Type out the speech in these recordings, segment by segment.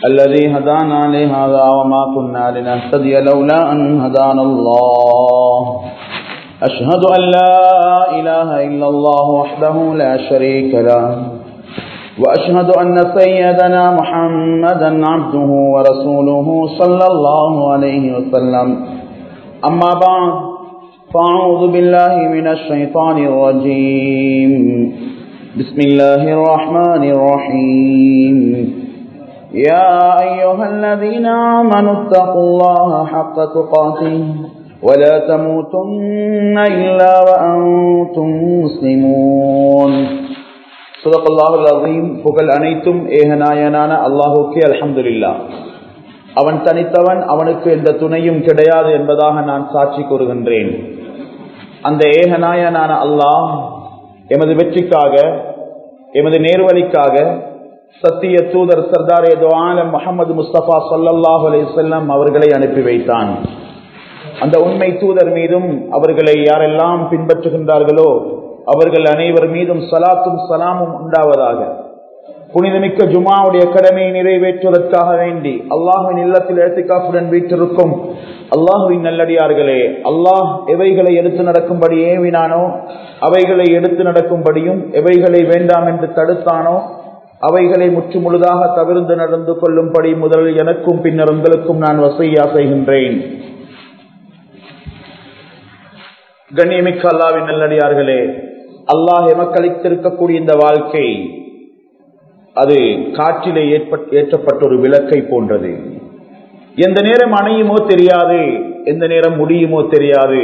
الذي هدانا لهذا وما كنا لنهتدي لولا أن هدانا الله أشهد أن لا إله إلا الله وحده لا شريك له وأشهد أن سيدنا محمدا عبده ورسوله صلى الله عليه وسلم أما بعد فأعوذ بالله من الشيطان الرجيم بسم الله الرحمن الرحيم يا أيها الذين آمنوا اتقوا الله حق تقاته ولا تموتن إلا وأنتم مسلمون صدق الله العظيم புகழ் அனைத்தும் ஏகநாயனான அல்லாஹுக்கே அல்ஹம்துலில்லா அவன் தனித்தவன் அவனுக்கு எந்த துணையும் கிடையாது என்பதாக நான் சாட்சி கூறுகின்றேன் அந்த ஏகநாயனான அல்லாஹ் எமது வெற்றிக்காக எமது நேர்வழிக்காக சத்திய தூதர் சர்தார் ஏதோ ஆலம் முகமது முஸ்தபா சொல்லல்லாஹு அலி செல்லம் அவர்களை அனுப்பி வைத்தான் அந்த உண்மை தூதர் மீதும் அவர்களை யாரெல்லாம் பின்பற்றுகின்றார்களோ அவர்கள் அனைவர் மீதும் சலாத்தும் சலாமும் உண்டாவதாக புனிதமிக்க ஜுமாவுடைய கடமையை நிறைவேற்றுவதற்காக வேண்டி அல்லாஹுவின் இல்லத்தில் எழுத்துக்காப்புடன் வீட்டிருக்கும் அல்லாஹுவின் நல்லடியார்களே அல்லாஹ் எவைகளை எடுத்து நடக்கும்படி ஏவினானோ அவைகளை எடுத்து நடக்கும்படியும் எவைகளை வேண்டாம் என்று தடுத்தானோ அவைகளை முற்று முழுதாக தவிர்த்து நடந்து கொள்ளும்படி முதலில் எனக்கும் பின்னர் உங்களுக்கும் நான் வசையா செய்கின்றேன் கண்ணியமிக்க அல்லாவின் நல்லடியார்களே அல்லாஹ் எமக்களித்திருக்கக்கூடிய இந்த வாழ்க்கை அது காற்றிலே ஏற்றப்பட்ட ஒரு விளக்கை போன்றது எந்த நேரம் அணையுமோ தெரியாது எந்த நேரம் முடியுமோ தெரியாது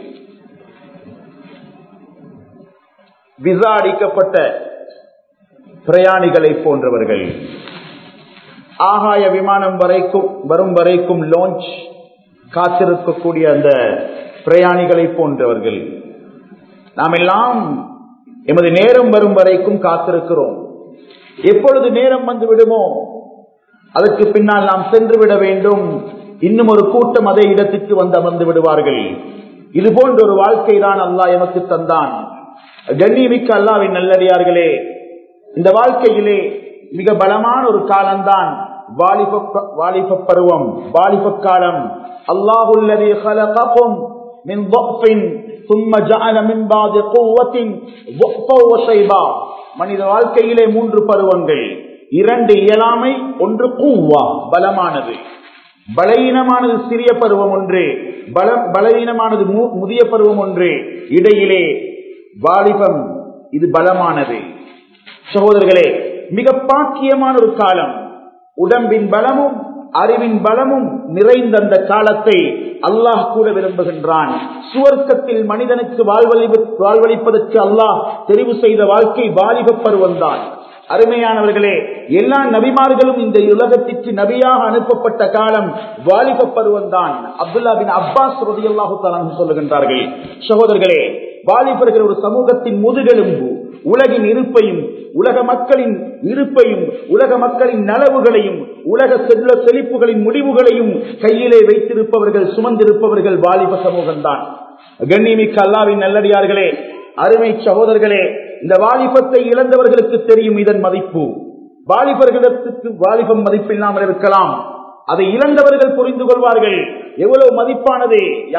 விசா அடிக்கப்பட்ட பிரயாணிகளை போன்றவர்கள் ஆகாய விமானம் வரைக்கும் வரும் வரைக்கும் லான்ச் காத்திருக்கக்கூடிய அந்த பிரயாணிகளை போன்றவர்கள் நாம் எல்லாம் எமது நேரம் வரும் வரைக்கும் காத்திருக்கிறோம் எப்பொழுது நேரம் வந்து விடுமோ அதற்கு பின்னால் நாம் சென்று விட வேண்டும் இன்னும் ஒரு கூட்டம் அதே இடத்துக்கு வந்து அமர்ந்து விடுவார்கள் இது போன்ற ஒரு வாழ்க்கை தான் அல்லாஹ் எமக்கு தந்தான் கண்ணியமிக்க அல்லாவின் நல்லடியார்களே இந்த வாழ்க்கையிலே மிக பலமான ஒரு காலம்தான் வாலிப வாலிப பருவம் வாலிப காலம் அல்லாஹுல்லதி خلقكم من ضعف ثم جعل من بعد قوة ضعفا وشيبا மனித வாழ்க்கையிலே மூன்று பருவங்கள் இரண்டு இயலாமை ஒன்று கூவா பலமானது பலவீனமானது சிறிய பருவம் ஒன்று பல பலவீனமானது முதிய பருவம் ஒன்று இடையிலே வாலிபம் இது பலமானது சகோதரர்களே மிக பாக்கியமான ஒரு காலம் உடம்பின் பலமும் அறிவின் பலமும் நிறைந்த அந்த காலத்தை அல்லாஹ் கூட விரும்புகின்றான் சுவர்க்கத்தில் மனிதனுக்கு வாழ்வழிப்பதற்கு அல்லாஹ் தெரிவு செய்த வாழ்க்கை வாலிப பருவம்தான் அருமையானவர்களே எல்லா நபிமார்களும் இந்த உலகத்திற்கு நபியாக அனுப்பப்பட்ட காலம் வாலிப பருவம்தான் அப்துல்லா பின் அப்பாஸ் ரதி அல்லாஹு சொல்லுகின்றார்கள் சகோதரர்களே வாலிபர்கள் ஒரு சமூகத்தின் முதுகெலும்பு உலகின் இருப்பையும் உலக மக்களின் இருப்பையும் உலக மக்களின் நலவுகளையும் உலக செல்ல செழிப்புகளின் முடிவுகளையும் கையிலே வைத்திருப்பவர்கள் சுமந்திருப்பவர்கள் வாலிப சமூகம்தான் கண்ணிமிக்க அல்லாவின் நல்லடியார்களே அருமை சகோதரர்களே இந்த வாலிபத்தை இழந்தவர்களுக்கு தெரியும் இதன் மதிப்பு வாலிபர்களுக்கு வாலிபம் மதிப்பில்லாமல் இருக்கலாம் அதை இழந்தவர்கள் புரிந்து கொள்வார்கள் எவ்வளவு மதிப்பானது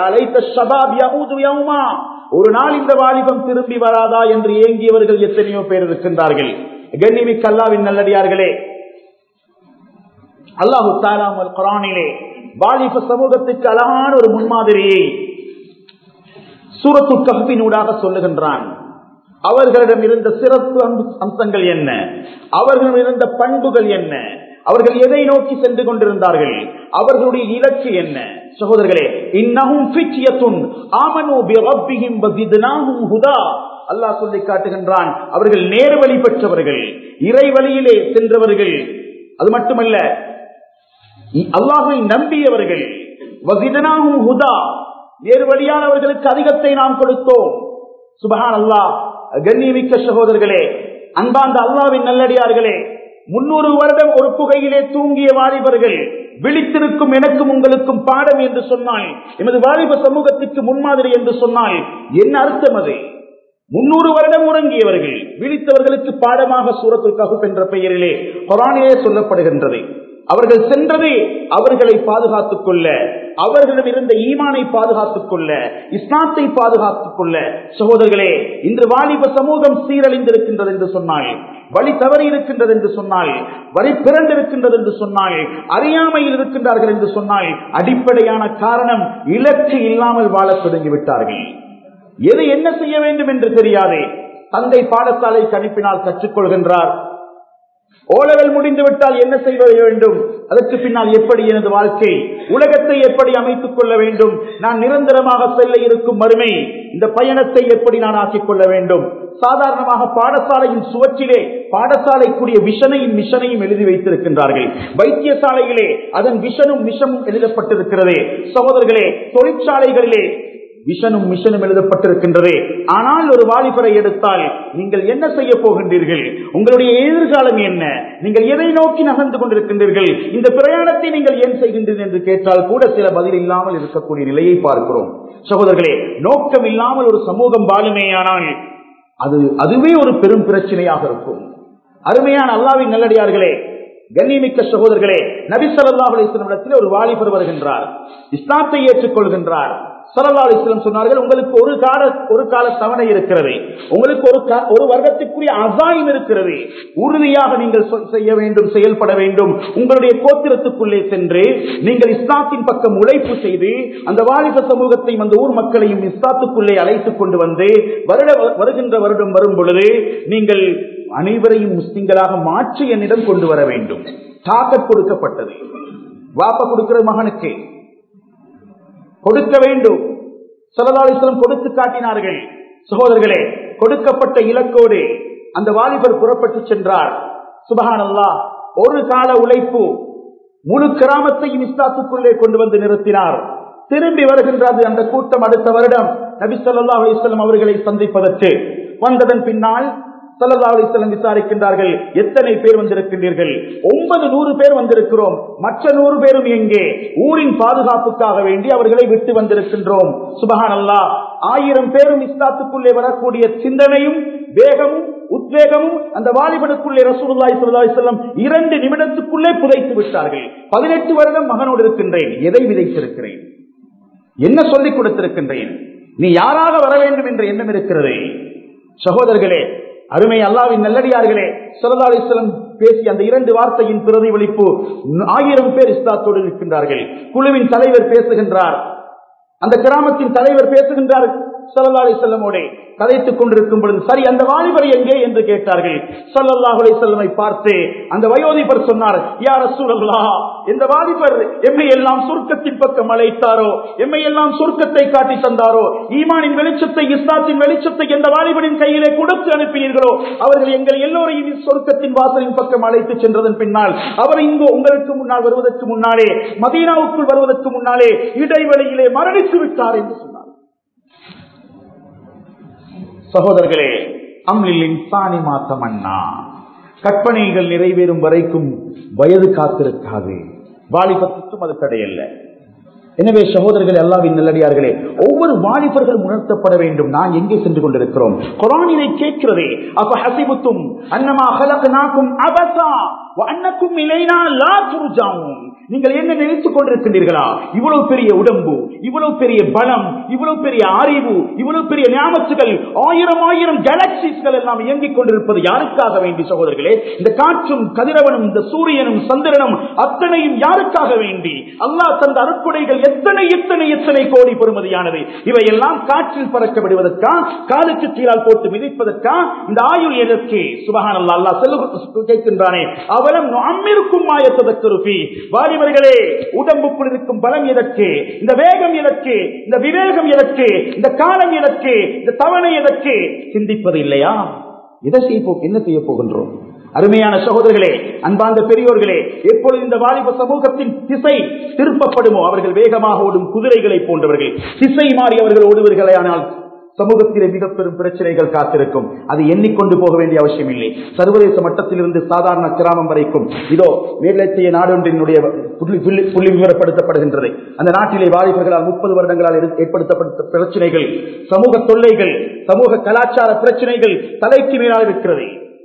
ஒரு நாள் இந்த வாலிபம் திரும்பி வராதா என்று ஏங்கியவர்கள் எத்தனையோ பேர் இருக்கின்றார்கள் கண்ணிமிக்க அல்லாவின் நல்லடியார்களே அல்லாஹு தாலாமல் குரானிலே வாலிப சமூகத்துக்கு அழகான ஒரு முன்மாதிரியை சூரத்து கஹ்பினூடாக சொல்லுகின்றான் அவர்களிடம் இருந்த சிறப்பு அம்சங்கள் என்ன அவர்களிடம் இருந்த பண்புகள் என்ன அவர்கள் எதை நோக்கி சென்று கொண்டிருந்தார்கள் அவர்களுடைய இலக்கு என்ன சகோதரர்களே இன்னமும் அல்லாஹ் சொல்லி காட்டுகின்றான் அவர்கள் நேர்வழி பெற்றவர்கள் இறை வழியிலே சென்றவர்கள் அது மட்டுமல்ல அல்லாஹை நம்பியவர்கள் வசிதனாகும் ஹுதா வேறு வழியானவர்களுக்கு அதிகத்தை நாம் கொடுத்தோம் சுபஹான் அல்லாஹ் கண்ணியமிக்க சகோதரர்களே அன்பாந்த அல்லாவின் நல்லடியார்களே முன்னூறு வருடம் ஒரு புகையிலே தூங்கிய வாலிபர்கள் விழித்திருக்கும் எனக்கும் உங்களுக்கும் பாடம் என்று சொன்னால் எமது வாலிப சமூகத்திற்கு முன்மாதிரி என்று சொன்னால் என்ன அர்த்தம் அது முன்னூறு வருடம் உறங்கியவர்கள் விழித்தவர்களுக்கு பாடமாக சூரத்துல் கஹுப் என்ற பெயரிலே குரானிலே சொல்லப்படுகின்றது அவர்கள் சென்றதே அவர்களை பாதுகாத்துக் கொள்ள அவர்களிடம் இருந்த ஈமானை பாதுகாத்துக் கொள்ள இஸ்லாத்தை பாதுகாத்துக் கொள்ள சகோதரர்களே இன்று வாலிப சமூகம் சீரழிந்திருக்கின்றது என்று சொன்னால் வழி தவறி இருக்கின்றது என்று சொன்னால் வழி பிறந்திருக்கின்றது என்று சொன்னால் அறியாமையில் இருக்கின்றார்கள் என்று சொன்னால் அடிப்படையான காரணம் இலக்கு இல்லாமல் வாழத் தொடங்கிவிட்டார்கள் எது என்ன செய்ய வேண்டும் என்று தெரியாதே தந்தை பாடசாலைக்கு அனுப்பினால் கற்றுக்கொள்கின்றார் ஓலகள் முடிந்து விட்டால் என்ன செய்ய வேண்டும் அதற்கு பின்னால் எப்படி எனது வாழ்க்கை உலகத்தை எப்படி அமைத்துக் கொள்ள வேண்டும் நான் நிரந்தரமாக செல்ல இருக்கும் மறுமை இந்த பயணத்தை எப்படி நான் ஆக்கிக் கொள்ள வேண்டும் சாதாரணமாக பாடசாலையின் சுவற்றிலே பாடசாலைக்குரிய விஷனையும் மிஷனையும் எழுதி வைத்திருக்கின்றார்கள் வைத்தியசாலையிலே அதன் விஷனும் மிஷமும் எழுதப்பட்டிருக்கிறதே சகோதரர்களே தொழிற்சாலைகளிலே விஷனும் மிஷனும் எழுதப்பட்டிருக்கின்றது ஆனால் ஒரு வாலிபரை எடுத்தால் நீங்கள் என்ன செய்ய போகின்றீர்கள் உங்களுடைய எதிர்காலம் என்ன நீங்கள் எதை நோக்கி நகர்ந்து கொண்டிருக்கின்றீர்கள் இந்த பிரயாணத்தை நீங்கள் ஏன் செய்கின்றீர்கள் என்று கேட்டால் கூட சில பதில் இல்லாமல் இருக்கக்கூடிய நிலையை பார்க்கிறோம் சகோதரர்களே நோக்கம் இல்லாமல் ஒரு சமூகம் வாழுமேயானால் அது அதுவே ஒரு பெரும் பிரச்சனையாக இருக்கும் அருமையான அல்லாவின் நல்லடியார்களே கண்ணியமிக்க சகோதரர்களே நபி ஸல்லல்லாஹு அலைஹி வஸல்லம் இடத்தில் ஒரு வாலிபர் வருகின்றார் இஸ்லாத்தை ஏற்றுக்கொள்கின்றார் ஸல்லல்லாஹு அலைஹி வஸல்லம் சொன்னார்கள் உங்களுக்கு ஒரு கால ஒரு கால தவணை இருக்கிறது உங்களுக்கு ஒரு கா- ஒரு வருடத்திற்குரிய அசாயம் இருக்கிறது உறுதியாக நீங்கள் சொ- செய்ய வேண்டும் செயல்பட வேண்டும் உங்களுடைய கோத்திரத்துக்குள்ளே சென்று நீங்கள் இஸ்லாத்தின் பக்கம் உழைப்பு செய்து அந்த வாலிப சமூகத்தையும் அந்த ஊர் மக்களையும் இஸ்லாத்துக்குள்ளே அழைத்துக் கொண்டு வந்து வருட வருகின்ற வருடம் வரும் பொழுது நீங்கள் அனைவரையும் முஸ்லிம்களாக மாற்றி என்னிடம் கொண்டு வர வேண்டும் தாக்கத் கொடுக்கப்பட்டது வாப்ப கொடுக்கிற மகனுக்கு கொடுக்க வேண்டும் சலதாலிஸ்லம் கொடுத்து காட்டினார்கள் சகோதரர்களே கொடுக்கப்பட்ட இலக்கோடு அந்த வாலிபர் புறப்பட்டு சென்றார் சுபஹான் அல்லாஹ் ஒரு கால உழைப்பு முழு கிராமத்தையும் இஸ்லாத்துக்குள்ளே கொண்டு வந்து நிறுத்தினார் திரும்பி வருகின்றது அந்த கூட்டம் அடுத்த வருடம் நபி ஸல்லல்லாஹு அலைஹி வஸல்லம் அவர்களை சந்திப்பதற்கு வந்ததன் பின்னால் ஸல்லல்லாஹு அலைஹி வஸல்லம் விசாரிக்கின்றார்கள் எத்தனை பேர் வந்திருக்கின்றீர்கள் ஒன்பது நூறு பேர் வந்திருக்கிறோம் மற்ற நூறு பேரும் எங்கே ஊரின் பாதுகாப்புக்காக வேண்டி அவர்களை விட்டு வந்திருக்கின்றோம் சுபஹான் அல்லாஹ் ஆயிரம் பேரும் இஸ்லாத்துக்குள்ளே வரக்கூடிய சிந்தனையும் வேகமும் உத்வேகமும் அந்த வாலிபனுக்குள்ளே ரசூலுல்லாஹி ஸல்லல்லாஹு அலைஹி வஸல்லம் இரண்டு நிமிடத்துக்குள்ளே புதைத்து விட்டார்கள் பதினெட்டு வருடம் மகனோடு இருக்கின்றேன் எதை விதைத்திருக்கிறேன் என்ன சொல்லிக் கொடுத்திருக்கின்றேன் நீ யாராக வர வேண்டும் என்ற எண்ணம் இருக்கிறது சகோதரர்களே அருமை அல்லாவின் நல்லடியார்களே சல்லா அலிஸ்லம் பேசிய அந்த இரண்டு வார்த்தையின் பிரதிபலிப்பு ஆயிரம் பேர் இஸ்லாத்தோடு இருக்கின்றார்கள் குழுவின் தலைவர் பேசுகின்றார் அந்த கிராமத்தின் தலைவர் பேசுகின்றார் சல்லா அலிஸ்லமோட கதைத்துக் கொண்டிருக்கும் பொழுது சரி அந்த வாலிபர் எங்கே என்று கேட்டார்கள் சல்லல்லாஹு அலைஹி வஸல்லமை பார்த்து அந்த வயோதிபர் சொன்னார் யா ரசூலல்லாஹ் இந்த வாலிபர் எம்மை எல்லாம் சொர்க்கத்தின் பக்கம் அழைத்தாரோ எம்மை எல்லாம் சொர்க்கத்தை காட்டி தந்தாரோ ஈமானின் வெளிச்சத்தை இஸ்லாத்தின் வெளிச்சத்தை எந்த வாலிபரின் கையிலே கொடுத்து அனுப்பினீர்களோ அவர்கள் எங்கள் எல்லோரையும் சொர்க்கத்தின் வாசலின் பக்கம் அழைத்து சென்றதன் பின்னால் அவர் இங்கு உங்களுக்கு முன்னால் வருவதற்கு முன்னாலே மதீனாவுக்குள் வருவதற்கு முன்னாலே இடைவெளியிலே மரணித்து விட்டார் என்று சொன்னார் சகோதரர்களே அம்லில் இன்சானி மாத்தமன்னா கற்பனைகள் நிறைவேறும் வரைக்கும் வயது காத்திருக்காது வாலிபத்துக்கும் அது தடையல்ல எனவே சகோதரர்கள் அல்லாவின் நல்லடியார்களே ஒவ்வொரு வாலிபர்களும் உணர்த்தப்பட வேண்டும் நான் எங்கே சென்று கொண்டிருக்கிறோம் குரானினை கேட்கிறதே அப்ப ஹசிபுத்தும் அன்னமா ஹலக்னாக்கும் அபசா அன்னக்கும் இலைனா லா துர்ஜாவும் நீங்கள் என்ன நினைத்துக் கொண்டிருக்கின்றீர்களா இவ்வளவு பெரிய உடம்பு இவ்வளவு பெரிய பலம் இவ்வளவு பெரிய அறிவு இவ்வளவு பெரிய ஞாபகத்துகள் ஆயிரம் ஆயிரம் கேலக்சிஸ்கள் எல்லாம் இயங்கிக் கொண்டிருப்பது யாருக்காக வேண்டி சகோதரர்களே இந்த காற்றும் கதிரவனும் இந்த சூரியனும் சந்திரனும் அத்தனையும் யாருக்காக வேண்டி அல்லாஹ் தந்த அருட்கொடைகள் எத்தனை எத்தனை எத்தனை கோடி பெறுமதியானது இவையெல்லாம் காற்றில் பறக்க விடுவதற்கா காலுக்கு கீழால் போட்டு மிதிப்பதற்கா இந்த ஆயுள் எதற்கு சுபகான் அல்லா அல்லா செல்லு கேட்கின்றானே அவலம் அம்மிருக்கும் மாயத்ததற்குருப்பி வாலிபர்களே உடம்புக்குள் இருக்கும் பலம் எதற்கு இந்த வேகம் எதற்கு இந்த விவேகம் எதற்கு இந்த காலம் எதற்கு இந்த தவணை எதற்கு சிந்திப்பது இல்லையா எதை செய்ய போ என்ன செய்ய போகின்றோம் அருமையான சகோதரர்களே அன்பார்ந்த பெரியோர்களே எப்பொழுது இந்த வாலிப சமூகத்தின் திசை திருப்பப்படுமோ அவர்கள் வேகமாக ஓடும் குதிரைகளை போன்றவர்கள் திசை மாறி அவர்கள் ஓடுவர்களே ஆனால் சமூகத்திலே மிக பெரும் பிரச்சனைகள் காத்திருக்கும் அது எண்ணிக்கொண்டு போக வேண்டிய அவசியம் இல்லை சர்வதேச மட்டத்திலிருந்து சாதாரண கிராமம் வரைக்கும் இதோ மேலத்திய நாடொன்றினுடைய புள்ளி புள்ளி- புள்ளி விவரப்படுத்தப்படுகின்றது அந்த நாட்டிலே வாலிபர்களால் முப்பது வருடங்களால் ஏற்- ஏற்படுத்தப்பட்ட பிரச்சனைகள் சமூக தொல்லைகள் சமூக கலாச்சார பிரச்சனைகள் தலைக்கு மேலால் இருக்கிறது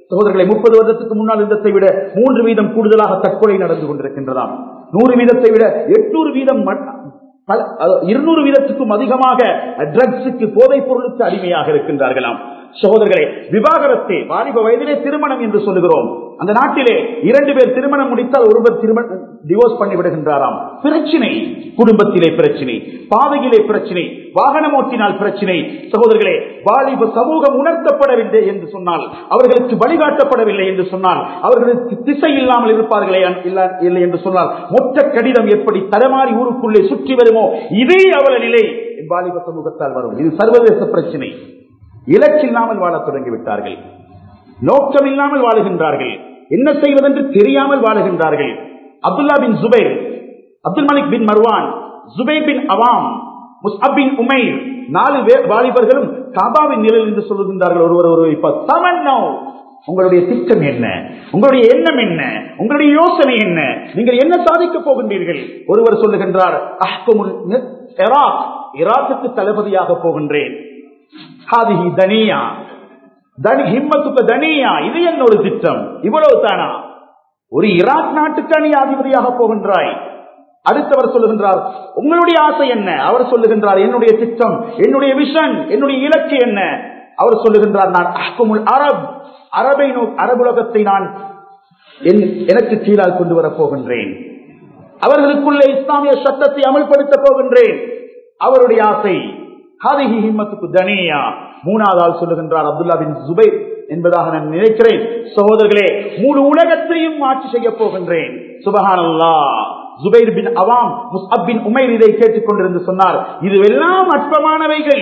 சகோதரர்களை முப்பது வருடத்துக்கு முன்னால் இருந்ததை விட மூன்று வீதம் கூடுதலாக தற்கொலை நடந்து கொண்டிருக்கின்றதாம் நூறு வீதத்தை விட எட்நூறு வீதம் இருநூறு வீதத்துக்கும் அதிகமாக ட்ரக்ஸுக்கு போதைப் பொருளுக்கு அடிமையாக இருக்கின்றார்களாம் சகோதரர்களே விவாகரத்து வாலிப வயதிலே திருமணம் என்று சொல்லுகிறோம் அந்த நாட்டிலே இரண்டு பேர் திருமணம் முடித்தால் ஒருவர் திருமணம் டிவோர்ஸ் பண்ணி விடுகின்றாராம் பிரச்சனை குடும்பத்திலே பிரச்சனை பாதையிலே பிரச்சனை வாகனம் ஓட்டினால் பிரச்சனை சகோதரர்களே வாலிப சமூகம் உணர்த்தப்படவில்லை என்று சொன்னால் அவர்களுக்கு வழிகாட்டப்படவில்லை என்று சொன்னால் அவர்களுக்கு திசை இல்லாமல் இருப்பார்களே இல்லை என்று சொன்னால் மொத்த கடிதம் எப்படி தரமாறி ஊருக்குள்ளே சுற்றி வருமோ இதே அவல நிலை வாலிப சமூகத்தால் வரும் இது சர்வதேச பிரச்சனை இலக்கில்லாமல் வாழத் தொடங்கிவிட்டார்கள் நோக்கம் இல்லாமல் வாழுகின்றார்கள் என்ன செய்வதென்று தெரியாமல் வாழுகின்றார்கள் அப்துல்லா பின் ஜுபைர் அப்துல் மலிக் பின் மர்வான் ஜுபைர் பின் அவாம் முஸ்அப் பின் உமைர் நாலு வாலிபர்களும் காபாவின் நிலையில் என்று சொல்லுகின்றார்கள் ஒருவர் ஒருவர் உங்களுடைய திட்டம் என்ன உங்களுடைய எண்ணம் என்ன உங்களுடைய யோசனை என்ன நீங்கள் என்ன சாதிக்க போகின்றீர்கள் ஒருவர் சொல்லுகின்றார் அஹ்கமுல் இராக் ஈராக்குக்கு தளபதியாக போகின்றேன் ஹாதிஹி தனியா தனி ஹிம்மத்துக்கு தனியா இது என்னோட திட்டம் இவ்வளவு தானா ஒரு ஈராக் நாட்டுக்கு அணி அதிபதியாக போகின்றாய் அடுத்தவர் சொல்லுகின்றார் உங்களுடைய ஆசை என்ன அவர் சொல்லுகின்றார் என்னுடைய திட்டம் என்னுடைய விஷன் என்னுடைய இலக்கு என்ன அவர் சொல்லுகின்றார் நான் அஹ்குமுல் அரப் அரபை நோ அரபுலகத்தை நான் எனக்கு கீழால் கொண்டு வரப் போகின்றேன் அவர்களுக்குள்ளே இஸ்லாமிய சட்டத்தை அமல்படுத்த போகின்றேன் அவருடைய ஆசை ஹாதிஹி ஹிம்மத்துக்கு தனியா மூணாவது ஆள் சொல்லுகின்றார் அப்துல்லா பின் ஜுபைர் என்பதாக நான் நினைக்கிறேன் சகோதரர்களே முழு உலகத்தையும் ஆட்சி செய்ய போகின்றேன் சுபஹானல்லா ஜுபைர் பின் அவாம் முஸ்அப் பின் உமைர் இதை கேட்டுக் கொண்டிருந்து சொன்னார் இதுவெல்லாம் அற்பமானவைகள்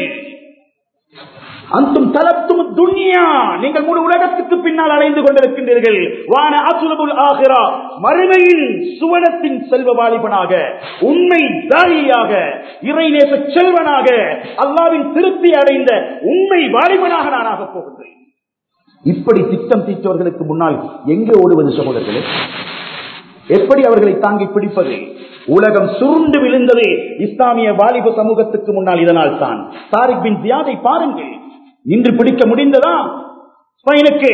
அந்தும் தலத்தும் துன்யா நீங்கள் முழு உலகத்துக்கு பின்னால் அடைந்து கொண்டிருக்கின்றீர்கள் வான அசுலபுல் ஆகிறா மறுமையில் சுவனத்தின் செல்வ வாலிபனாக உண்மை தாரியாக இறைநேச செல்வனாக அல்லாவின் திருப்தி அடைந்த உண்மை வாலிபனாக நான் ஆகப் போகின்றேன் இப்படி திட்டம் தீட்டவர்களுக்கு முன்னால் எங்கே ஓடுவது சகோதரர்களே எப்படி அவர்களை தாங்கி பிடிப்பது உலகம் சுருண்டு விழுந்தது இஸ்லாமிய வாலிப சமூகத்துக்கு முன்னால் இதனால் தான் தாரிக் பின் ஜியாதை பாருங்கள் இன்று பிடிக்க முடிந்ததா ஸ்பெயினுக்கு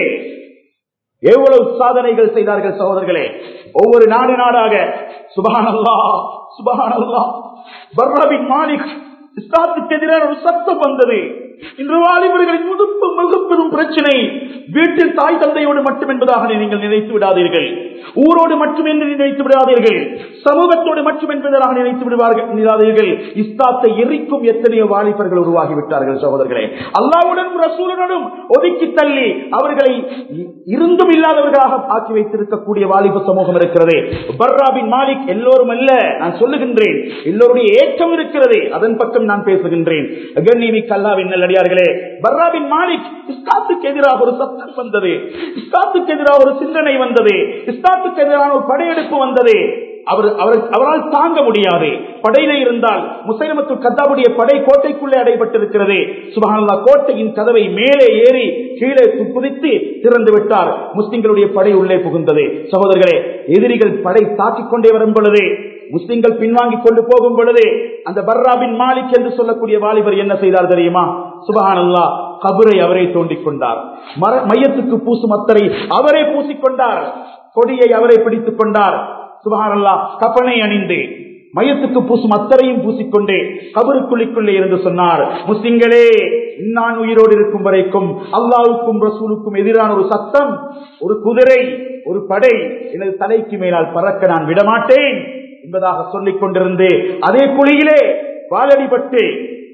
எவ்வளவு சாதனைகள் செய்தார்கள் சகோதரர்களே ஒவ்வொரு நாடு நாடாக சுபஹானல்லா சுபஹானல்லா பர்ராபின் மாலிக் இஸ்லாத்துக்கு எதிரான ஒரு சத்தம் வந்தது இன்று வாலிபர்களின் முதுப்பு மிகப்பெரும் பிரச்சனை வீட்டில் தாய் தந்தையோடு மட்டும் என்பதாக நீங்கள் நினைத்து விடாதீர்கள் ஊரோடு மட்டும் என்று நினைத்து விடாதீர்கள் சமூகத்தோடு மட்டும் என்பதாக நினைத்து விடுவார்கள் விடாதீர்கள் இஸ்லாத்தை எரிக்கும் எத்தனையோ வாலிபர்கள் உருவாகிவிட்டார்கள் சகோதரர்களே அல்லாவுடன் ரசூலனுடன் ஒதுக்கி தள்ளி அவர்களை இருந்தும் இல்லாதவர்களாக ஆக்கி வைத்திருக்கக்கூடிய வாலிப சமூகம் இருக்கிறது பர்ராபின் மாலிக் எல்லோரும் அல்ல நான் சொல்லுகின்றேன் எல்லோருடைய ஏற்றம் இருக்கிறது அதன் பக்கம் நான் பேசுகின்றேன் கண்ணிமி கல்லாவின் நல்லடியார்களே பர்ராபின் மாலிக் இஸ்லாத்துக்கு எதிராக ஒரு சத்தம் வந்தது இஸ்லாத்துக்கு எதிராக ஒரு சிந்தனை வந்தது இஸ்லாத்துக்கு எதிரான ஒரு படையெடுப்பு வந்தது அவர் அவரால் தாங்க முடியாது படையில இருந்தால் முசைலமத்து கத்தாவுடைய படை கோட்டைக்குள்ளே அடைபட்டிருக்கிறது சுபஹானல்லா கோட்டையின் கதவை மேலே ஏறி கீழே குதித்து திறந்து விட்டார் முஸ்லிம்களுடைய படை உள்ளே புகுந்தது சகோதரர்களே எதிரிகள் படை தாக்கிக் கொண்டே வரும் பொழுது முஸ்லிம்கள் பின்வாங்கி கொண்டு போகும் பொழுது அந்த பர்ராபின் மாலிக் என்று சொல்லக்கூடிய வாலிபர் என்ன செய்தார் தெரியுமா சுபஹானல்லா கபரை அவரே தோண்டிக் கொண்டார் மையத்துக்கு பூசும் அத்தரை அவரே பூசிக்கொண்டார் கொடியை அவரை பிடித்துக் கொண்டார் சுபஹானல்லா கப்பனை அணிந்து மையத்துக்கு பூசும் அத்தரையும் பூசிக்கொண்டே கபருக்குள்ளிக்குள்ளே இருந்து சொன்னார் முஸ்லிம்களே நான் உயிரோடு இருக்கும் வரைக்கும் அல்லாவுக்கும் ரசூலுக்கும் எதிரான ஒரு சத்தம் ஒரு குதிரை ஒரு படை எனது தலைக்கு மேலால் பறக்க நான் விடமாட்டேன் என்பதாக சொல்லிக் கொண்டிருந்து அதே குழியிலே வாழடிபட்டு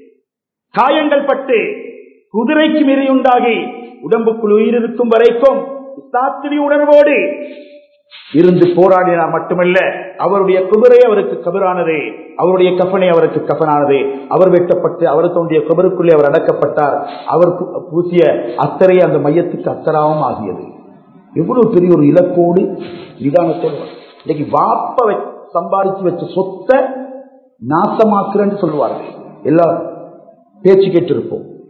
காயங்கள் பட்டு குதிரைக்கு மீறி உண்டாகி உடம்புக்குள் உயிர் இருக்கும் வரைக்கும் சாத்திரி உணர்வோடு இருந்து போராடினார் மட்டுமல்ல அவருடைய குதிரை அவருக்கு கபரானது அவருடைய கஃபனை அவருக்கு கஃபனானது அவர் வெட்டப்பட்டு அவர் தோன்றிய கபருக்குள்ளே அவர் அடக்கப்பட்டார் அவர் பூசிய அத்தரை அந்த மையத்துக்கு அத்தராவும் ஆகியது எவ்வளவு பெரிய ஒரு இலக்கோடு நிதானத்தோடு இன்னைக்கு வாப்ப சம்பாதிச்சு வச்ச சொத்தை நாசமாக்குறேன்னு சொல்லுவார்கள் எல்லாரும் பேச்சு கேட்டிருப்போம்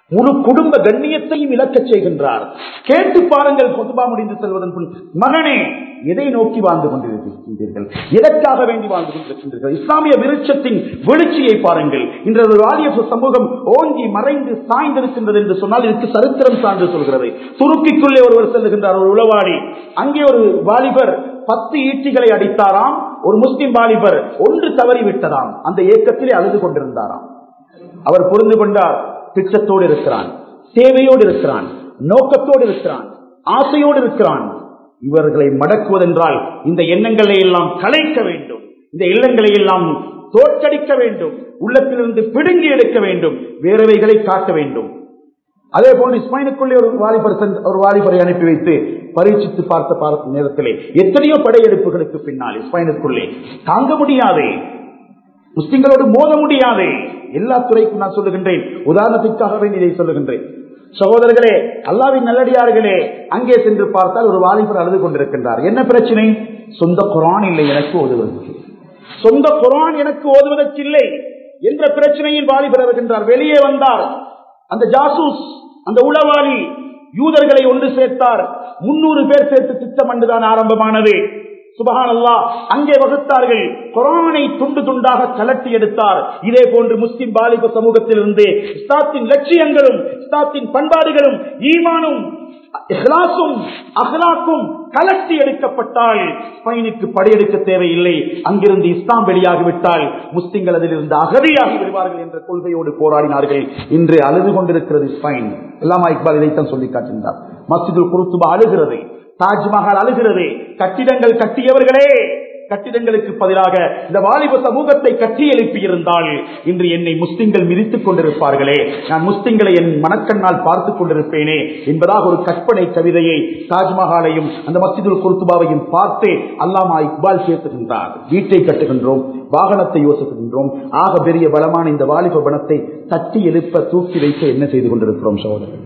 முழு குடும்ப கண்ணியத்தையும் இழக்கச் செய்கின்றார் கேட்டு பாருங்கள் கொத்துபா முடிந்து செல்வதன் பின் மகனே எதை நோக்கி வாழ்ந்து கொண்டிருக்கின்றீர்கள் எதற்காக வேண்டி வாழ்ந்து கொண்டிருக்கின்றீர்கள் இஸ்லாமிய விருட்சத்தின் வெளிச்சியை பாருங்கள் இன்று ஒரு வாலிய சமூகம் ஓங்கி மறைந்து சாய்ந்திருக்கின்றது என்று சொன்னால் இதற்கு சரித்திரம் சான்று சொல்கிறது துருக்கிக்குள்ளே ஒருவர் செல்லுகின்றார் ஒரு உளவாளி அங்கே ஒரு வாலிபர் பத்து ஈட்டிகளை அடித்தாராம் ஒரு முஸ்லிம் வாலிபர் ஒன்று தவறிவிட்டதாம் அந்த ஏக்கத்திலே அழுது கொண்டிருந்தாராம் அவர் புரிந்து கொண்டார் திட்டத்தோடு இருக்கிறான் தேவையோடு இருக்கிறான் நோக்கத்தோடு இருக்கிறான் ஆசையோடு இருக்கிறான் இவர்களை மடக்குவதென்றால் இந்த எண்ணங்களை எல்லாம் கலைக்க வேண்டும் இந்த எண்ணங்களை எல்லாம் தோற்கடிக்க வேண்டும் உள்ளத்திலிருந்து பிடுங்கி எடுக்க வேண்டும் வேறவைகளை காட்ட வேண்டும் அதே போன்று இஸ்மாயிலுக்குள்ளே ஒரு வாலிபர் சென்று- ஒரு வாலிபரை அனுப்பி வைத்து பரீட்சித்து பார்த்த பார்த்த நேரத்திலே எத்தனையோ படையெடுப்புகளுக்கு பின்னால் இஸ்மாயிலுக்குள்ளே தாங்க முடியாதே முஸ்லிம்களோடு மோத முடியாது எல்லா துறைக்கும் நான் சொல்லுகின்றேன் உதாரணத்திற்காக வேண்டி இதை சொல்லுகின்றேன் சகோதரர்களே அல்லாவின் நல்லடியார்களே அங்கே சென்று பார்த்தால் ஒரு வாலிபர் அழுது கொண்டிருக்கின்றார் என்ன பிரச்சனை சொந்த குரான் இல்லை எனக்கு ஓதுவதற்கு சொந்த குரான் எனக்கு ஓதுவதற்கு இல்லை என்ற பிரச்சனையில் வாலிபர் வருகின்றார் வெளியே வந்தார் அந்த ஜாசூஸ் அந்த உளவாளி யூதர்களை ஒன்று சேர்த்தார் முன்னூறு பேர் சேர்த்து திட்டம் அன்றுதான் ஆரம்பமானது சுபஹான் அல்லாஹ் அங்கே வகுத்தார்கள் குரானை துண்டு துண்டாக கலட்டி எடுத்தார் இதே போன்று முஸ்லிம் பாலிப சமூகத்திலிருந்து இஸ்லாத்தின் லட்சியங்களும் இஸ்லாத்தின் பண்பாடுகளும் ஈமானும் இஹ்லாசும் அஹ்லாக்கும் கலட்டி எடுக்கப்பட்டால் ஸ்பெயினுக்கு படையெடுக்க தேவையில்லை அங்கிருந்து இஸ்லாம் வெளியாகிவிட்டால் முஸ்லிம்கள் அதிலிருந்து அகதியாகி விடுவார்கள் என்ற கொள்கையோடு போராடினார்கள் இன்று அழுது கொண்டிருக்கிறது ஸ்பெயின் எல்லாமா இக்பால் இதைத்தான் சொல்லி காட்டுகின்றார் மஸ்ஜிதுல் குருத்துபா அழுகிறது தாஜ்மஹால் அழுகிறது கட்டிடங்கள் கட்டியவர்களே கட்டிடங்களுக்கு பதிலாக இந்த வாலிப சமூகத்தை கட்டி எழுப்பி இருந்தால் இன்று என்னை முஸ்லிம்கள் மிதித்துக் கொண்டிருப்பார்களே நான் முஸ்லிம்களை என் மனக்கண்ணால் பார்த்துக் கொண்டிருப்பேனே என்பதாக ஒரு கற்பனை கவிதையை தாஜ்மஹாலையும் அந்த மஸ்ஜிதுல் குருத்துபாவையும் பார்த்து அல்லாமா இக்பால் சேர்த்துகின்றார் வீட்டை கட்டுகின்றோம் வாகனத்தை யோசிக்கின்றோம் ஆக பெரிய பலமான இந்த வாலிப பணத்தை தட்டி எழுப்ப தூக்கி வைக்க என்ன செய்து கொண்டிருக்கிறோம் சகோதரர்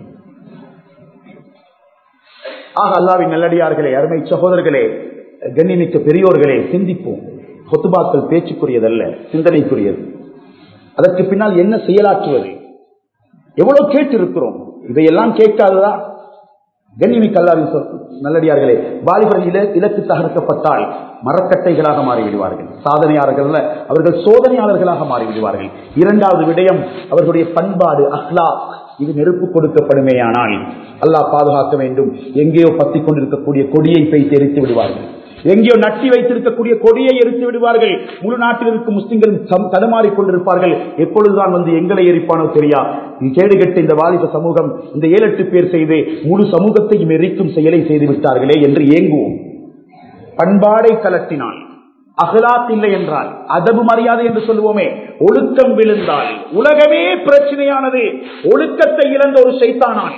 ஆக அல்லாவின் நல்லடியார்களே அருமை சகோதரர்களே கண்ணிமிக்க பெரியோர்களே சிந்திப்போம் கொத்துபாக்கள் பேச்சுக்குரியதல்ல சிந்தனைக்குரியது அதற்கு பின்னால் என்ன செயலாற்றுவது எவ்வளவு கேட்டிருக்கிறோம் இதையெல்லாம் கேட்காததா கண்ணிமிக்க அல்லாவின் சொல் நல்லடியார்களே வாலிபர்கள் இல- இலக்கு தகர்க்கப்பட்டால் மரக்கட்டைகளாக மாறிவிடுவார்கள் சாதனையாளர்கள் அல்ல, அவர்கள் சோதனையாளர்களாக மாறிவிடுவார்கள் இரண்டாவது விடயம் அவர்களுடைய பண்பாடு அஹ்லா இது நெருப்பு கொடுக்கப்படுமேயானால் அல்லாஹ் பாதுகாக்க வேண்டும் எங்கேயோ பத்திக் கொண்டிருக்கக்கூடிய கொடியை போய் எரித்து விடுவார்கள் எங்கேயோ நட்டி வைத்திருக்கக்கூடிய கொடியை எரித்து விடுவார்கள் முழு நாட்டில் இருக்கும் முஸ்லிம்கள் தம்- தடுமாறிக் கொண்டிருப்பார்கள் எப்பொழுதுதான் வந்து எங்களை எரிப்பானோ தெரியா கேடுகட்ட இந்த வாலிப சமூகம் இந்த ஏழு எட்டு பேர் செய்து முழு சமூகத்தையும் எரிக்கும் செயலை செய்து விட்டார்களே என்று ஏங்குவோம் பண்பாடை கலட்டினான் அகலாத் இல்லை என்றால் அதபு மரியாதை என்று சொல்லுவோமே ஒழுக்கம் விழுந்தால் உலகமே பிரச்சனையானது ஒழுக்கத்தை இழந்த ஒரு சைத்தானான்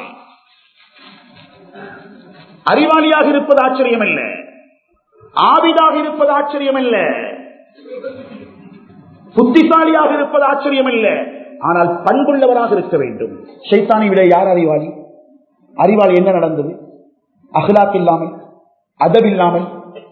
அறிவாளியாக இருப்பது ஆச்சரியம் அல்ல ஆவிதாக இருப்பது ஆச்சரியம் அல்ல புத்திசாலியாக இருப்பது ஆச்சரியம் அல்ல ஆனால் பண்புள்ளவராக இருக்க வேண்டும் ஷைத்தானை விட யார் அறிவாளி அறிவாளி என்ன நடந்தது அஹ்லாக் இல்லாமல் அதப் இல்லாமல்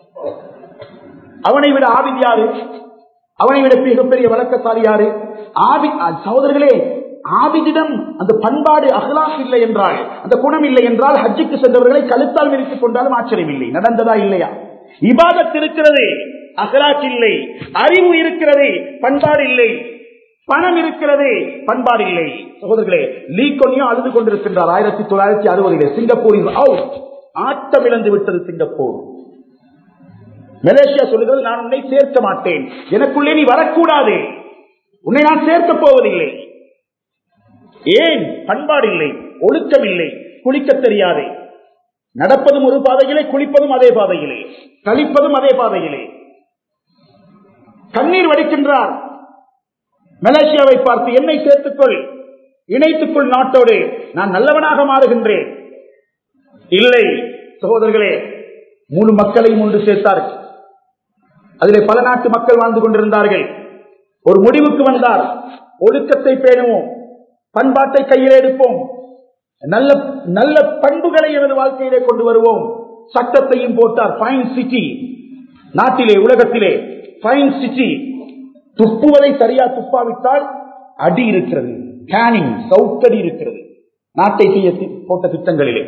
அவனை விட ஆபித் யாரு அவனை விட மிகப்பெரிய வழக்கசாலி யாரு ஆபி சகோதரர்களே ஆபிதிடம் அந்த பண்பாடு அகலாக் இல்லை என்றால் அந்த குணம் இல்லை என்றால் ஹஜ்ஜுக்கு சென்றவர்களை கழுத்தால் விரித்துக் கொண்டாலும் ஆச்சரியம் இல்லை நடந்ததா இல்லையா இபாதத் இருக்கிறது அகலாக் இல்லை அறிவு இருக்கிறது பண்பாடு இல்லை பணம் இருக்கிறது பண்பாடு இல்லை சகோதரர்களே லீ கொன்னியும் அழுது கொண்டிருக்கின்றார் ஆயிரத்தி தொள்ளாயிரத்தி அறுபதிலே சிங்கப்பூரில் அவுட் ஆட்டம் இழந்து விட்டது சிங்கப்பூர் மலேசியா சொல்லுகிறது நான் உன்னை சேர்க்க மாட்டேன் எனக்குள்ளே நீ வரக்கூடாது உன்னை நான் சேர்க்கப் போவதில்லை ஏன் பண்பாடு இல்லை ஒழுக்கம் இல்லை குளிக்க தெரியாது நடப்பதும் ஒரு பாதையிலே குளிப்பதும் அதே பாதையிலே கழிப்பதும் அதே பாதையிலே கண்ணீர் வடிக்கின்றார் மலேசியாவை பார்த்து என்னை சேர்த்துக்கொள் இணைத்துக்கொள் நாட்டோடு நான் நல்லவனாக மாறுகின்றேன் இல்லை சகோதரர்களே முழு மக்களையும் ஒன்று சேர்த்தார்கள் அதிலே பல நாட்டு மக்கள் வாழ்ந்து கொண்டிருந்தார்கள் ஒரு முடிவுக்கு வந்தார் ஒழுக்கத்தை பேணுவோம் பண்பாட்டை கையில் எடுப்போம் நல்ல நல்ல பண்புகளை எனது வாழ்க்கையிலே கொண்டு வருவோம் சட்டத்தையும் போட்டார் ஃபைன் சிட்டி நாட்டிலே உலகத்திலே ஃபைன் சிட்டி துப்புவதை சரியா துப்பாவிட்டால் அடி இருக்கிறது கேனிங் சவுக்கடி இருக்கிறது நாட்டை செய்ய தி- போட்ட திட்டங்களிலே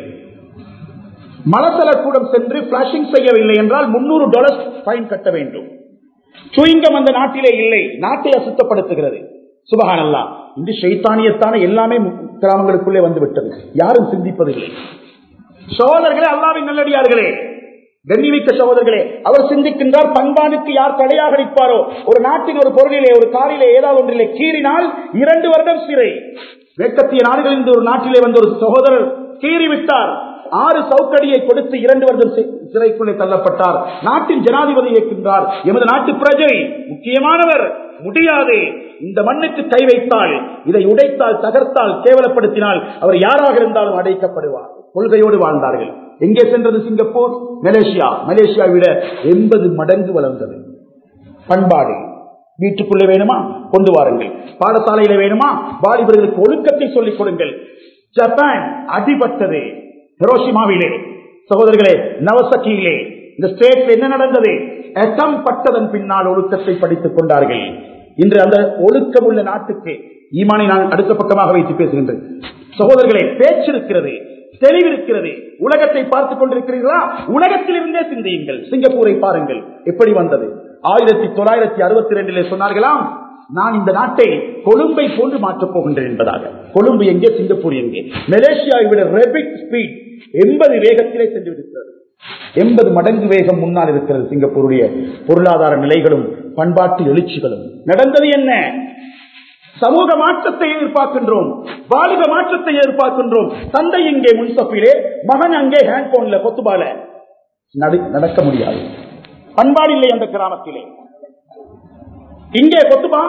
மலசல கூடம் சென்று பிளாஷிங் செய்யவில்லை என்றால் முன்னூறு டாலர் ஃபைன் கட்ட வேண்டும் சுயிங்கம் அந்த நாட்டிலே இல்லை நாட்டை அசுத்தப்படுத்துகிறது சுபகானல்லா இன்று ஷைத்தானியத்தான எல்லாமே கிராமங்களுக்குள்ளே வந்து விட்டது யாரும் சிந்திப்பதில்லை சகோதரர்களே அல்லாவின் நல்லடியார்களே கண்ணிமிக்க சகோதரர்களே அவர் சிந்திக்கின்றார் பண்பானுக்கு யார் தடையாக நிற்பாரோ ஒரு நாட்டின் ஒரு பொருளிலே ஒரு காரிலே ஏதாவது ஒன்றிலே கீறினால் இரண்டு வருடம் சிறை மேற்கத்திய நாடுகளில் இருந்து ஒரு நாட்டிலே வந்த ஒரு சகோதரர் கீறி விட்டார் ஆறு சவுக்கடியை கொடுத்து இரண்டு வருடம் சி- சிறைக்குள்ளே தள்ளப்பட்டார் நாட்டின் ஜனாதிபதி இருக்கின்றார் எமது நாட்டு பிரஜை முக்கியமானவர் முடியாது இந்த மண்ணுக்கு கை வைத்தால் இதை உடைத்தால் தகர்த்தால் கேவலப்படுத்தினால் அவர் யாராக இருந்தாலும் அடைக்கப்படுவார் கொள்கையோடு வாழ்ந்தார்கள் எங்கே சென்றது சிங்கப்பூர் மலேசியா மலேசியா விட எண்பது மடங்கு வளர்ந்தது பண்பாடு வீட்டுக்குள்ளே வேணுமா கொண்டு வாருங்கள் பாடசாலையில வேணுமா வாலிபர்களுக்கு ஒழுக்கத்தை சொல்லிக் கொடுங்கள் ஜப்பான் அடிபட்டது ஹிரோஷிமாவிலே சகோதரர்களே நவசக்கியிலே இந்த ஸ்டேட்ல என்ன நடந்தது எட்டம் பட்டதன் பின்னால் ஒழுக்கத்தை படித்துக் கொண்டார்கள் இன்று அந்த ஒழுக்கம் உள்ள நாட்டுக்கு ஈமானை நான் அடுத்த பக்கமாக வைத்து பேசுகின்றேன் சகோதரர்களே பேச்சு இருக்கிறது தெளிவிருக்கிறது உலகத்தை பார்த்துக் கொண்டிருக்கிறீர்களா உலகத்தில் இருந்தே சிந்தியுங்கள் சிங்கப்பூரை பாருங்கள் எப்படி வந்தது ஆயிரத்தி தொள்ளாயிரத்தி அறுபத்தி ரெண்டிலே சொன்னார்களாம் நான் இந்த நாட்டை கொழும்பை போன்று மாற்றப் போகின்றேன் என்பதாக கொழும்பு எங்கே சிங்கப்பூர் எங்கே மலேசியாவை விட ரெபிட் ஸ்பீட் எண்பது வேகத்திலே சென்று இருக்கிறது எண்பது மடங்கு வேகம் முன்னால் இருக்கிறது சிங்கப்பூருடைய பொருளாதார நிலைகளும் பண்பாட்டு எழுச்சிகளும் நடந்தது என்ன சமூக மாற்றத்தை எதிர்பார்க்கின்றோம் வாலிப மாற்றத்தை எதிர்பார்க்கின்றோம் தந்தை இங்கே முன்சப்பிலே மகன் அங்கே ஹேண்ட்போன்ல கொத்துபால நடு- நடக்க முடியாது பண்பாடு இல்லை அந்த கிராமத்திலே இங்கே கொத்துபா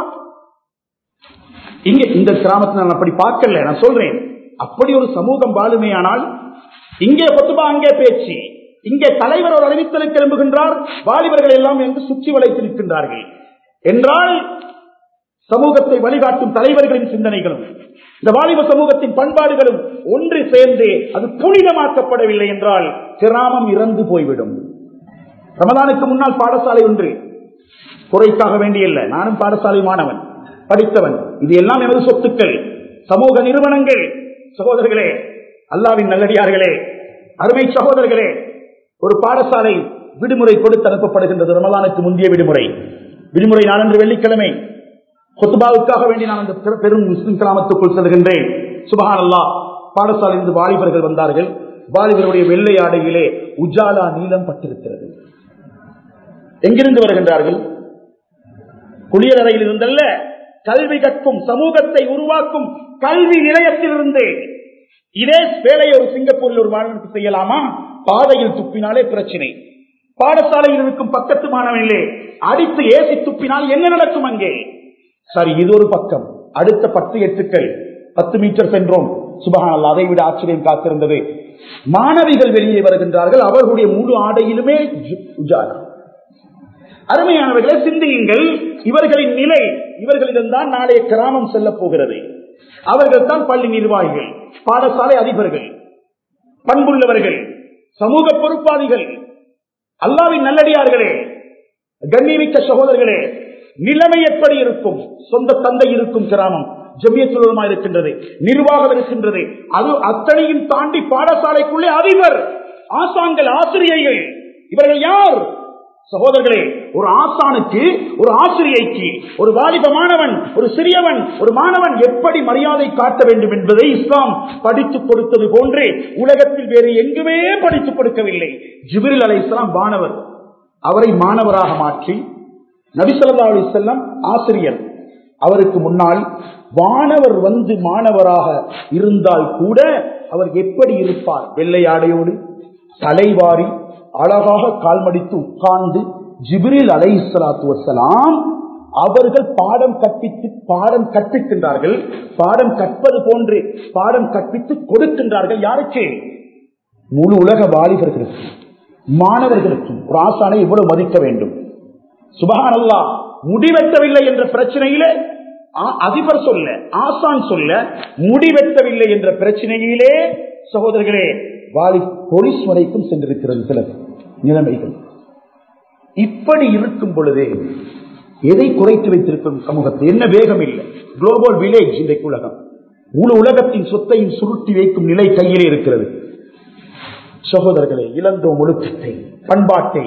இங்க இந்த கிராமத்தில் நான் அப்படி பார்க்கல நான் சொல்றேன் அப்படி ஒரு சமூகம் வாழுமையானால் இங்கே கொத்துபா அங்கே பேச்சு இங்கே தலைவர் ஒரு அறிவித்தலை கிளம்புகின்றார் வாலிபர்கள் எல்லாம் என்று சுற்றி வளைத்து நிற்கின்றார்கள் என்றால் சமூகத்தை வழிகாட்டும் தலைவர்களின் சிந்தனைகளும் இந்த வாலிப சமூகத்தின் பண்பாடுகளும் ஒன்று சேர்ந்து அது புனிதமாக்கப்படவில்லை என்றால் கிராமம் இறந்து போய்விடும் ரமதானுக்கு முன்னால் பாடசாலை ஒன்று குறைக்காக வேண்டியல்ல நானும் பாடசாலை மாணவன் படித்தவன் இது எல்லாம் எனது சொத்துக்கள் சமூக நிறுவனங்கள் சகோதரர்களே அல்லாவின் நல்லடியார்களே அருமை சகோதரர்களே ஒரு பாடசாலை விடுமுறை கொடுத்து அனுப்பப்படுகின்றது ரமலானுக்கு முந்தைய விடுமுறை விடுமுறை நாளன்று வெள்ளிக்கிழமை கொத்துபாவுக்காக வேண்டி நான் அந்த பெரு- பெரும் முஸ்லிம் கிராமத்துக்குள் செல்கின்றேன் சுபஹான் அல்லாஹ் பாடசாலையிலிருந்து வாலிபர்கள் வந்தார்கள் வாலிபருடைய வெள்ளை ஆடையிலே உஜாலா நீளம் பட்டிருக்கிறது எங்கிருந்து வருகின்றார்கள் குளியலறையில் இருந்தல்ல கல்வி கற்கும் சமூகத்தை உருவாக்கும் கல்வி நிலையத்திலிருந்து இதே வேலையை ஒரு சிங்கப்பூரில் ஒரு மாணவனுக்கு செய்யலாமா பாதையில் துப்பினாலே பிரச்சனை பாடசாலையில் இருக்கும் பக்கத்து மாணவனிலே அடித்து ஏசி துப்பினால் என்ன நடக்கும் அங்கே சரி இது ஒரு பக்கம் அடுத்த பத்து எட்டுக்கள் பத்து மீட்டர் சென்றோம் சுபகானல் அதை விட ஆச்சரியம் காத்திருந்தது மாணவிகள் வெளியே வருகின்றார்கள் அவர்களுடைய முழு ஆடையிலுமே ஜு- உஜாலா அருமையானவர்களை சிந்தியுங்கள் இவர்களின் நிலை இவர்களிடம்தான் நாளைய கிராமம் செல்ல போகிறது அவர்கள் தான் பள்ளி நிர்வாகிகள் பாடசாலை அதிபர்கள் பண்புள்ளவர்கள் சமூக பொறுப்பாதிகள் அல்லாவின் நல்லடியார்களே கண்ணியமிக்க சகோதரர்களே நிலைமை எப்படி இருக்கும் சொந்த தந்தை இருக்கும் கிராமம் ஜமியத்துலமா இருக்கின்றது நிர்வாகம் இருக்கின்றது அது அத்தனையும் தாண்டி பாடசாலைக்குள்ளே அதிபர் ஆசான்கள் ஆசிரியர்கள் இவர்கள் யார் சகோதரர்களே ஒரு ஆசானுக்கு ஒரு ஆசிரியைக்கு ஒரு வாலிப மாணவன் ஒரு சிறியவன் ஒரு மாணவன் எப்படி மரியாதை காட்ட வேண்டும் என்பதை இஸ்லாம் படித்துக் கொடுத்தது போன்றே உலகத்தில் வேறு எங்குமே படித்துக் கொடுக்கவில்லை ஜிபிரில் அலை இஸ்லாம் மாணவர் அவரை மாணவராக மாற்றி நபிசல்லா அலி செல்லம் ஆசிரியர் அவருக்கு முன்னால் வானவர் வந்து மாணவராக இருந்தால் கூட அவர் எப்படி இருப்பார் வெள்ளை ஆடையோடு தலைவாரி அழகாக கால்மடித்து உட்கார்ந்து ஜிப்ரில் அலை சலாத்து வசலாம் அவர்கள் பாடம் கற்பித்து பாடம் கற்பிக்கின்றார்கள் பாடம் கற்பது போன்று பாடம் கற்பித்து கொடுக்கின்றார்கள் யாருக்கு முழு உலக வாலிபர்களுக்கு மாணவர்களுக்கும் ஒரு ஆசானை இவ்வளவு மதிக்க வேண்டும் சுபஹான் அல்லா முடிவெட்டவில்லை என்ற பிரச்சனையிலே ஆ- அதிபர் சொல்ல ஆசான் சொல்ல முடிவெட்டவில்லை என்ற பிரச்சனையிலே சகோதரர்களே வாலி போலீஸ் வரைக்கும் சென்றிருக்கிறது சில நிலைமைகள் இப்படி இருக்கும் பொழுதே எதை குறைத்து வைத்திருக்கும் சமூகத்தை என்ன வேகம் இல்லை குளோபல் வில்லேஜ் இன்றைக்கு உலகம் முழு உலகத்தின் சொத்தையும் சுருட்டி வைக்கும் நிலை கையிலே இருக்கிறது சகோதரர்களே இழந்தோம் ஒழுக்கத்தை பண்பாட்டை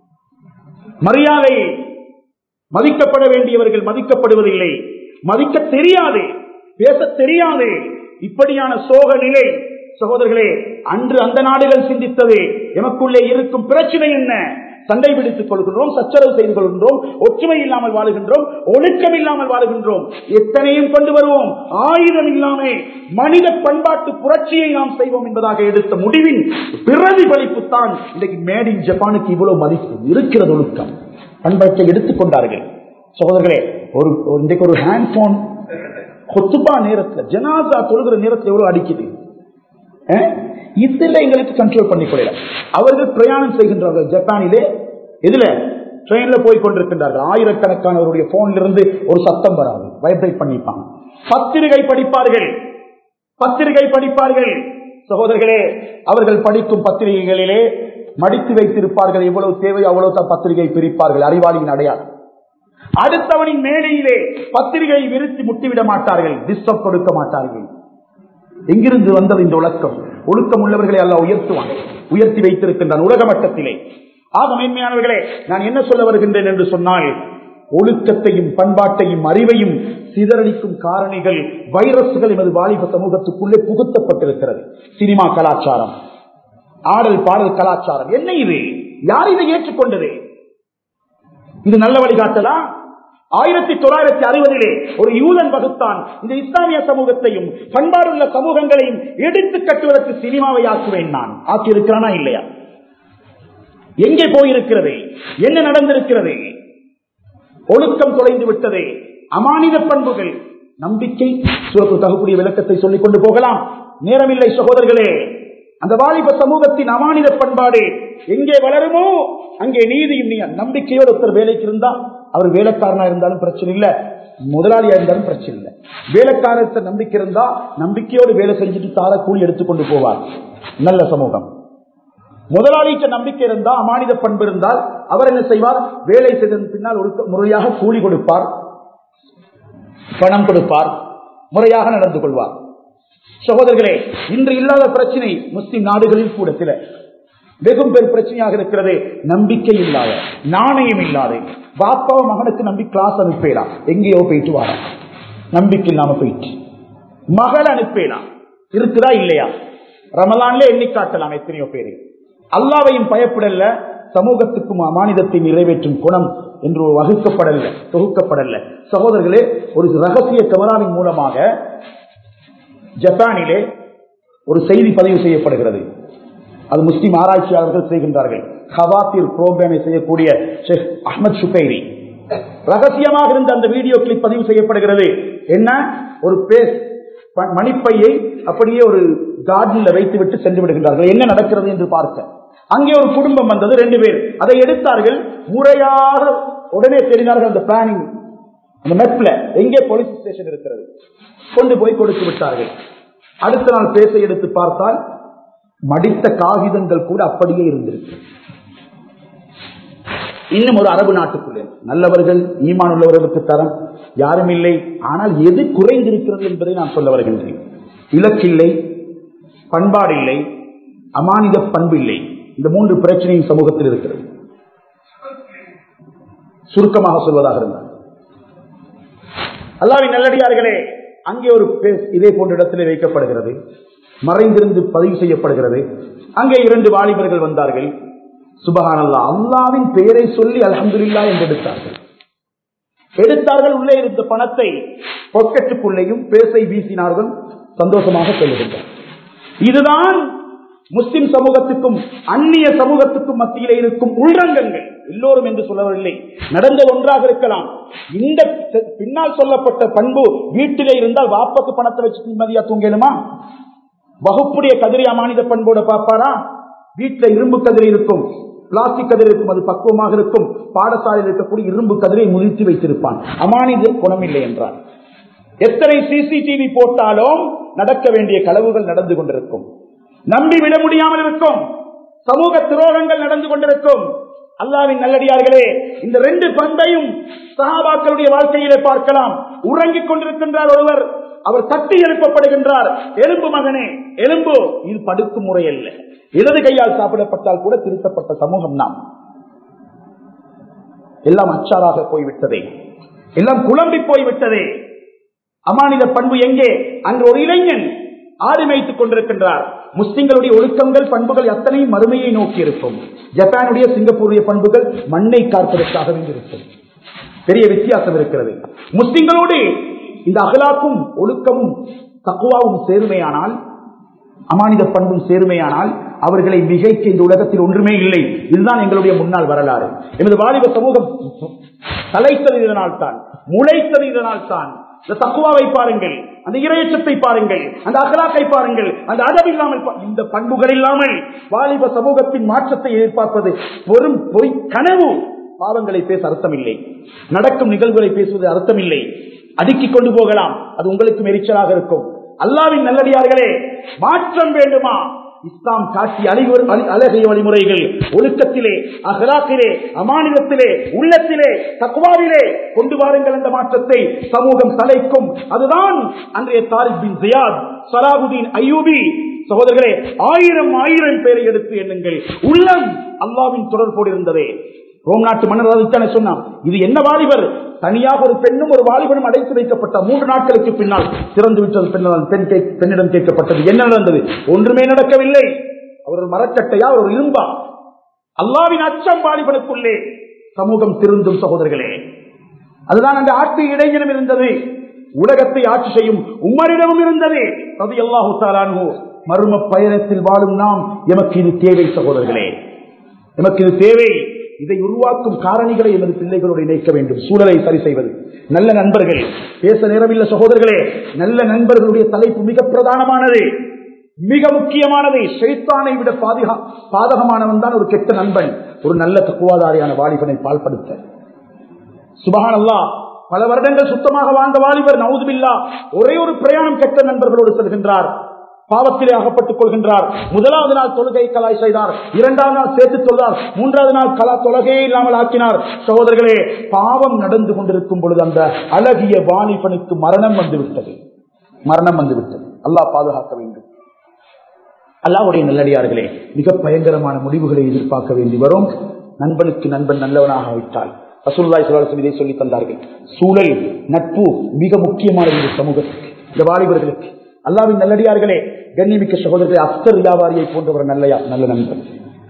மரியாதை மதிக்கப்பட வேண்டியவர்கள் மதிக்கப்படுவதில்லை மதிக்க தெரியாது பேச தெரியாது இப்படியான சோக நிலை சகோதரர்களே அன்று அந்த நாடுகள் சிந்தித்தது எமக்குள்ளே இருக்கும் பிரச்சனை என்ன சண்டை பிடித்துக் கொள்கின்றோம் சச்சரவு செய்து கொள்கின்றோம் ஒற்றுமை இல்லாமல் வாழுகின்றோம் ஒழுக்கம் இல்லாமல் வாழுகின்றோம் எத்தனையும் கொண்டு வருவோம் ஆயுதம் இல்லாமல் மனித பண்பாட்டு புரட்சியை நாம் செய்வோம் என்பதாக எடுத்த முடிவின் பிரதிபலிப்பு தான் இன்றைக்கு மேட் இன் ஜப்பானுக்கு இவ்வளவு மதிப்பு இருக்கிறது ஒழுக்கம் பண்பாட்டை எடுத்துக் கொண்டார்கள் சகோதரர்களே ஒரு ஒரு- இன்றைக்கு ஒரு ஹேண்ட் போன் கொத்துபா நேரத்தில் ஜனாசா தொழுகிற நேரத்தில் எவ்வளவு அடிக்குது அஹ்? இதுல எங்களுக்கு கண்ட்ரோல் பண்ணிக்கொள்ளலாம் அவர்கள் பிரயாணம் செய்கின்றார்கள் ஜப்பானிலே இதுல ட்ரெயின்ல போய் கொண்டிருக்கின்றார்கள் ஆயிரக்கணக்கானவருடைய போன்ல இருந்து ஒரு சத்தம் வராது வைப்ரேட் பண்ணிப்பாங்க பத்திரிகை படிப்பார்கள் பத்திரிகை படிப்பார்கள் சகோதரர்களே அவர்கள் படிக்கும் பத்திரிகைகளிலே மடித்து வைத்திருப்பார்கள் எவ்வளவு தேவை அவ்வளவு தான் பத்திரிகை பிரிப்பார்கள் அறிவாளியின் அடையாளம் அடுத்தவனின் மேடையிலே பத்திரிகை விரித்து முட்டிவிட மாட்டார்கள் டிஸ்டர்ப் கொடுக்க மாட்டார்கள் எங்கிருந்து வந்தது இந்த ஒழுக்கம் ஒழுக்கம் உள்ளவர்களை அல்ல உயர்த்துவான் உயர்த்தி வைத்திருக்கின்றான் உலக மட்டத்திலே ஆக மேன்மையானவர்களே நான் என்ன சொல்ல வருகின்றேன் என்று சொன்னால் ஒழுக்கத்தையும் பண்பாட்டையும் அறிவையும் சிதறடிக்கும் காரணிகள் வைரஸ்கள் எமது வாலிப சமூகத்துக்குள்ளே புகுத்தப்பட்டிருக்கிறது சினிமா கலாச்சாரம் ஆடல் பாடல் கலாச்சாரம் என்ன இது யார் இதை ஏற்றுக்கொண்டது இது நல்ல வழிகாட்டலா ஆயிரத்தி தொள்ளாயிரத்தி அறுபதிலே ஒரு யூதன் வகுத்தான் இந்த இஸ்லாமிய சமூகத்தையும் பண்பாடுள்ள சமூகங்களையும் எடுத்து கட்டுவதற்கு சினிமாவை ஆக்குவேன் நான் ஆக்கியிருக்கிறானா இல்லையா எங்கே போயிருக்கிறது என்ன நடந்திருக்கிறது ஒழுக்கம் தொலைந்து விட்டது அமானித பண்புகள் நம்பிக்கை சிறப்பு தகக்கூடிய விளக்கத்தை சொல்லிக் கொண்டு போகலாம் நேரமில்லை சகோதரர்களே அந்த வாலிப சமூகத்தின் அமானித பண்பாடு எங்கே வளருமோ அங்கே நீதியும் நீ நம்பிக்கையோடு ஒருத்தர் வேலைக்கு இருந்தா அவர் வேலைக்காரனா இருந்தாலும் பிரச்சனை இல்ல முதலாளியா இருந்தாலும் பிரச்சனை இல்லை வேலைக்காரத்தை நம்பிக்கை இருந்தா நம்பிக்கையோடு வேலை செஞ்சுட்டு தார கூலி எடுத்துக்கொண்டு போவார் நல்ல சமூகம் முதலாளிக்கு நம்பிக்கை இருந்தால் அமானித பண்பு இருந்தால் அவர் என்ன செய்வார் வேலை செய்ததன் பின்னால் ஒழுக்க முறையாக கூலி கொடுப்பார் பணம் கொடுப்பார் முறையாக நடந்து கொள்வார் சகோதரர்களே இன்று இல்லாத பிரச்சனை முஸ்லிம் நாடுகளில் கூட சில வெகும் பெரும் பிரச்சனையாக இருக்கிறது நம்பிக்கை இல்லாத நாணயம் இல்லாத பாப்பாவை மகனுக்கு நம்பி கிளாஸ் அனுப்பலாம் எங்கேயோ போயிட்டு வாரா நம்பிக்கை இல்லாம போயிட்டு மகள் அனுப்பலாம் இருக்குதா இல்லையா ரமலான்ல எண்ணி காட்டலாம் எத்தனையோ பேரு அல்லாவையும் பயப்படல சமூகத்துக்கும் அமானிதத்தை நிறைவேற்றும் குணம் என்று ஒரு வகுக்கப்படல தொகுக்கப்படல சகோதரர்களே ஒரு ரகசிய கேமராவின் மூலமாக ஜப்பானிலே ஒரு செய்தி பதிவு செய்யப்படுகிறது அது முஸ்லிம் ஆராய்ச்சியாளர்கள் செய்கின்றார்கள் ஹவாத்திர் புரோகிராமை செய்யக்கூடிய ஷேக் அஹமத் சுகைரி ரகசியமாக இருந்த அந்த வீடியோ கிளிப் பதிவு செய்யப்படுகிறது என்ன ஒரு பேஸ் ப- மணிப்பையை அப்படியே ஒரு கார்டன்ல வைத்துவிட்டு சென்று விடுகின்றார்கள் என்ன நடக்கிறது என்று பார்க்க அங்கே ஒரு குடும்பம் வந்தது ரெண்டு பேர் அதை எடுத்தார்கள் முறையாக உடனே தெரிந்தார்கள் அந்த பிளானிங் அந்த மெப்ல எங்கே போலீஸ் ஸ்டேஷன் இருக்கிறது கொண்டு போய் கொடுத்து விட்டார்கள் அடுத்த நாள் பேச எடுத்து பார்த்தால் மடித்த காகிதங்கள் கூட அப்படியே இருந்திருக்கு இன்னும் ஒரு அரபு நாட்டுக்குள்ளே நல்லவர்கள் ஈமான் உள்ளவர்களுக்கு தரம் யாரும் இல்லை ஆனால் எது குறைந்திருக்கிறது என்பதை நான் சொல்ல வருகின்றேன் இலக்கில்லை பண்பாடு இல்லை அமானித பண்பு இல்லை இந்த மூன்று பிரச்சனையும் சமூகத்தில் இருக்கிறது சுருக்கமாக சொல்வதாக இருந்தால் அல்லாவின் நல்லடியார்களே அங்கே ஒரு பேஸ் இதே போன்ற இடத்திலே வைக்கப்படுகிறது மறைந்திருந்து பதிவு செய்யப்படுகிறது அங்கே இரண்டு வாலிபர்கள் வந்தார்கள் சுபஹானல்லா அல்லாவின் பெயரை சொல்லி அல்ஹம்துலில்லா என்று எடுத்தார்கள் எடுத்தார்கள் உள்ளே இருந்த பணத்தை பொக்கெட்டுக்குள்ளேயும் பேசை வீசினார்கள் சந்தோஷமாக சொல்லுகின்றார் இதுதான் முஸ்லிம் சமூகத்துக்கும் அந்நிய சமூகத்துக்கும் மத்தியிலே இருக்கும் உள்ரங்கங்கள் எல்லோரும் என்று சொல்லவில்லை நடந்த ஒன்றாக இருக்கலாம் இந்த பி- பின்னால் சொல்லப்பட்ட பண்பு வீட்டிலே இருந்தால் வாப்பக்கு பணத்தை வச்சு நிம்மதியா தூங்கலுமா வகுப்புடைய கதிரை அமானித பண்போட பார்ப்பாரா வீட்டில் இரும்பு கதிரை இருக்கும் பிளாஸ்டிக் கதிரை இருக்கும் அது பக்குவமாக இருக்கும் பாடசாலையில் இருக்கக்கூடிய இரும்பு கதிரை முதிர்த்தி வைத்திருப்பான் அமானித குணம் இல்லை என்றார் எத்தனை சிசிடிவி போட்டாலும் நடக்க வேண்டிய களவுகள் நடந்து கொண்டிருக்கும் நம்பி விட முடியாமல் இருக்கும் சமூக துரோகங்கள் நடந்து கொண்டிருக்கும் அல்லாவின் நல்லடியார்களே இந்த ரெண்டு பண்பையும் சஹாபாக்களுடைய வாழ்க்கையிலே பார்க்கலாம் உறங்கிக் கொண்டிருக்கின்றார் ஒருவர் அவர் தட்டி எழுப்பப்படுகின்றார் எலும்பு மகனே எலும்பு இது படுக்கும் முறை அல்ல இடது கையால் சாப்பிடப்பட்டால் கூட திருத்தப்பட்ட சமூகம் நாம் எல்லாம் அச்சாராக போய்விட்டதே எல்லாம் குழம்பி போய்விட்டதே அமானித பண்பு எங்கே அங்கு ஒரு இளைஞன் ஆடு மேய்த்துக் கொண்டிருக்கின்றார் முஸ்லிம்களுடைய ஒழுக்கங்கள் பண்புகள் அத்தனையும் மறுமையை நோக்கி இருக்கும் ஜப்பானுடைய சிங்கப்பூருடைய பண்புகள் மண்ணை காப்பதற்காக இருக்கும் பெரிய வித்தியாசம் இருக்கிறது முஸ்லிம்களோடு இந்த அகலாக்கும் ஒழுக்கமும் தக்குவாவும் சேருமையானால் அமானித பண்பும் சேருமையானால் அவர்களை மிகைக்க இந்த உலகத்தில் ஒன்றுமே இல்லை இதுதான் எங்களுடைய முன்னாள் வரலாறு எமது வாலிப சமூகம் தலைத்தது இதனால் தான் முளைத்தது இதனால் தான் இந்த தக்குவாவை பாருங்கள் அந்த இரையச்சத்தை பாருங்கள் அந்த அகலாக்கை பாருங்கள் அந்த அதம் இல்லாமல் பா- இந்த பண்புகள் இல்லாமல் வாலிப சமூகத்தின் மாற்றத்தை எதிர்பார்ப்பது வெறும் பொய் கனவு பாவங்களை பேச அர்த்தமில்லை நடக்கும் நிகழ்வுகளை பேசுவது அர்த்தமில்லை அடுக்கிக் கொண்டு போகலாம் அது உங்களுக்கு எரிச்சலாக இருக்கும் அல்லாவின் நல்லடியார்களே மாற்றம் வேண்டுமா இஸ்லாம் காட்டிய அழிவு- அழி- அழகிய வழிமுறைகள் ஒழுக்கத்திலே அகலாக்கிலே அமானிதத்திலே உள்ளத்திலே தக்குவாவிலே கொண்டு வாருங்கள் அந்த மாற்றத்தை சமூகம் தலைக்கும் அதுதான் அன்றைய தாரிக் பின் ஜியாத் சலாபுதீன் ஐயூபி சகோதரர்களே ஆயிரம் ஆயிரம் பேரை எடுத்து எண்ணுங்கள் உள்ளம் அல்லாவின் தொடர்போடு இருந்ததே ரோம் நாட்டு மன்னர் அதைத்தானே சொன்னான் இது என்ன வாலிபர் தனியாக ஒரு பெண்ணும் ஒரு வாலிபனும் அடைத்து வைக்கப்பட்ட மூன்று நாட்களுக்கு பின்னால் திறந்து விட்டது பெண்ணால் பெண் கே- பெண்ணிடம் கேட்கப்பட்டது என்ன நடந்தது ஒன்றுமே நடக்கவில்லை அவர் ஒரு மரக்கட்டையா அவர் ஒரு இரும்பா அல்லாவின் அச்சம் வாலிபனுக்குள்ளே சமூகம் திருந்தும் சகோதரர்களே அதுதான் அந்த ஆட்சி இடையினம் இருந்தது உலகத்தை ஆட்சி செய்யும் உம்மரிடமும் இருந்தது அது அல்லாஹு தாலானு மர்ம பயணத்தில் வாழும் நாம் எமக்கு இது தேவை சகோதரர்களே எமக்கு இது தேவை இதை உருவாக்கும் காரணிகளை எமது பிள்ளைகளோடு இணைக்க வேண்டும் சூழலை சரி செய்வது நல்ல நண்பர்கள் பேச நேரமில்ல சகோதரர்களே நல்ல நண்பர்களுடைய தலைப்பு மிக பிரதானமானது மிக முக்கியமானது ஷைத்தானை விட பாதுகா பாதகமானவன் தான் ஒரு கெட்ட நண்பன் ஒரு நல்ல தக்குவாதாரியான வாலிபனை பால்படுத்த சுபஹான் அல்லாஹ் பல வருடங்கள் சுத்தமாக வாழ்ந்த வாலிபர் நவுதுபில்லா ஒரே ஒரு பிரயாணம் கெட்ட நண்பர்களோடு செல்கின்றார் பாவத்திலே அகப்பட்டுக் கொள்கின்றார் முதலாவது நாள் தொழுகை கலாய் செய்தார் இரண்டாவது நாள் சேர்த்து தொழுதார் மூன்றாவது நாள் கலா தொழுகையே இல்லாமல் ஆக்கினார் சகோதரர்களே பாவம் நடந்து கொண்டிருக்கும் பொழுது அந்த அழகிய வாலிபனுக்கு மரணம் வந்துவிட்டது மரணம் வந்துவிட்டது அல்லாஹ் பாதுகாக்க வேண்டும் அல்லாவுடைய நல்லடியார்களே மிக பயங்கரமான முடிவுகளை எதிர்பார்க்க வேண்டி வரும் நண்பனுக்கு நண்பன் நல்லவனாக விட்டால் ரசூல்லாய் சுல்லாசம் இதை சொல்லி தந்தார்கள் சூழல் நட்பு மிக முக்கியமானது இந்த சமூகத்துக்கு இந்த வாலிபர்களுக்கு அல்லாவின் நல்லடியார்களே கண்ணிமிக்க சகோதரர்களே அஸ்தர் வியாபாரியை போன்ற ஒரு நல்ல நல்ல நண்பன்